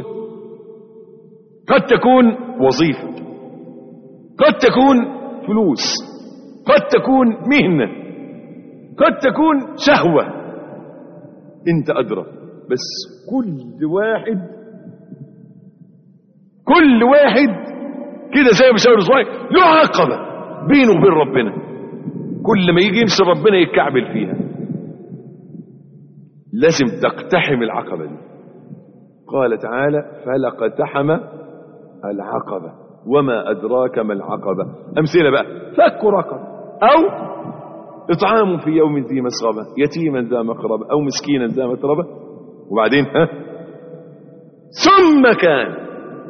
قد تكون وظيفة قد تكون فلوس قد تكون مهنة قد تكون شهوة انت أدرى بس كل واحد كل واحد كده زي ما شاور صغير له عقبة بينه وبين ربنا كل ما يجي يمشي ربنا يتكعبل فيها لازم تقتحم العقبة دي قال تعالى فلقتحم العقبة وما أدراك ما العقبة أمثلة بقى فك رقبة أو إطعام في يوم ذي مسغبة يتيما ذا مقربة أو مسكينا ذا متربة وبعدين ها ثم كان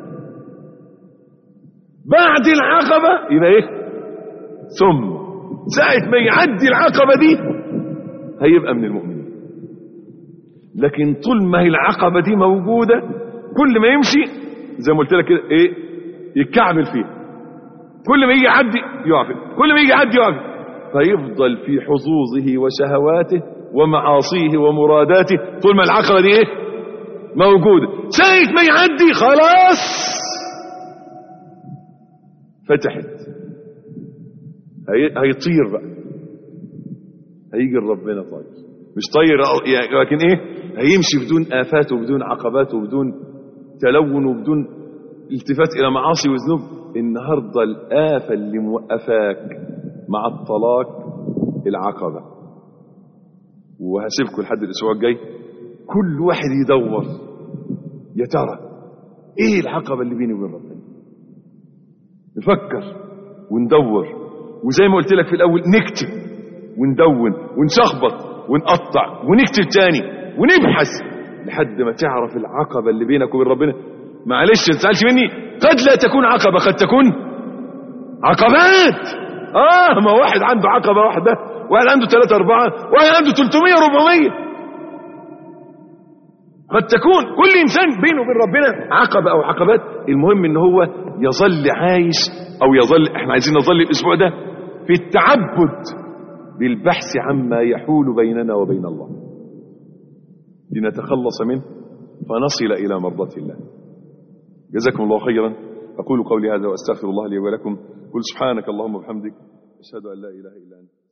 بعد العقبة يبقى ايه ثم ساعة ما يعدي العقبة دي هيبقى من المؤمنين لكن طول ما هي العقبة دي موجودة كل ما يمشي زي ما قلت لك كده ايه يتكعبل فيها كل ما يجي يعدي يقع فيها كل ما يجي يعدي يقع فيها فيفضل في حظوظه وشهواته ومعاصيه ومراداته طول ما العقبة دي ايه موجودة ساعة ما يعدي خلاص فتحت هي... هيطير بقى هيجي ربنا طاير مش طاير يعني لكن ايه هيمشي بدون آفات وبدون عقبات وبدون تلون وبدون التفات إلى معاصي وذنوب النهاردة الآفة اللي موقفاك مع الطلاق العقبة وهسيبكم لحد الأسبوع الجاي كل واحد يدور يا ترى ايه العقبة اللي بيني وبين ربنا نفكر وندور وزي ما قلت لك في الأول نكتب وندون ونشخبط ونقطع ونكتب تاني ونبحث لحد ما تعرف العقبة اللي بينك وبين ربنا معلش ما تزعلش مني قد لا تكون عقبة قد تكون عقبات اه ما واحد عنده عقبة واحدة واحد عنده ثلاثة أربعة واحد عنده 300 400 قد تكون كل إنسان بينه وبين ربنا عقبة أو عقبات المهم إن هو يظل عايش أو يظل إحنا عايزين نظل الأسبوع ده في التعبد بالبحث عما يحول بيننا وبين الله لنتخلص منه فنصل إلى مرضاة الله جزاكم الله خيرا أقول قولي هذا وأستغفر الله لي ولكم قل سبحانك اللهم وبحمدك أشهد أن لا إله إلا أنت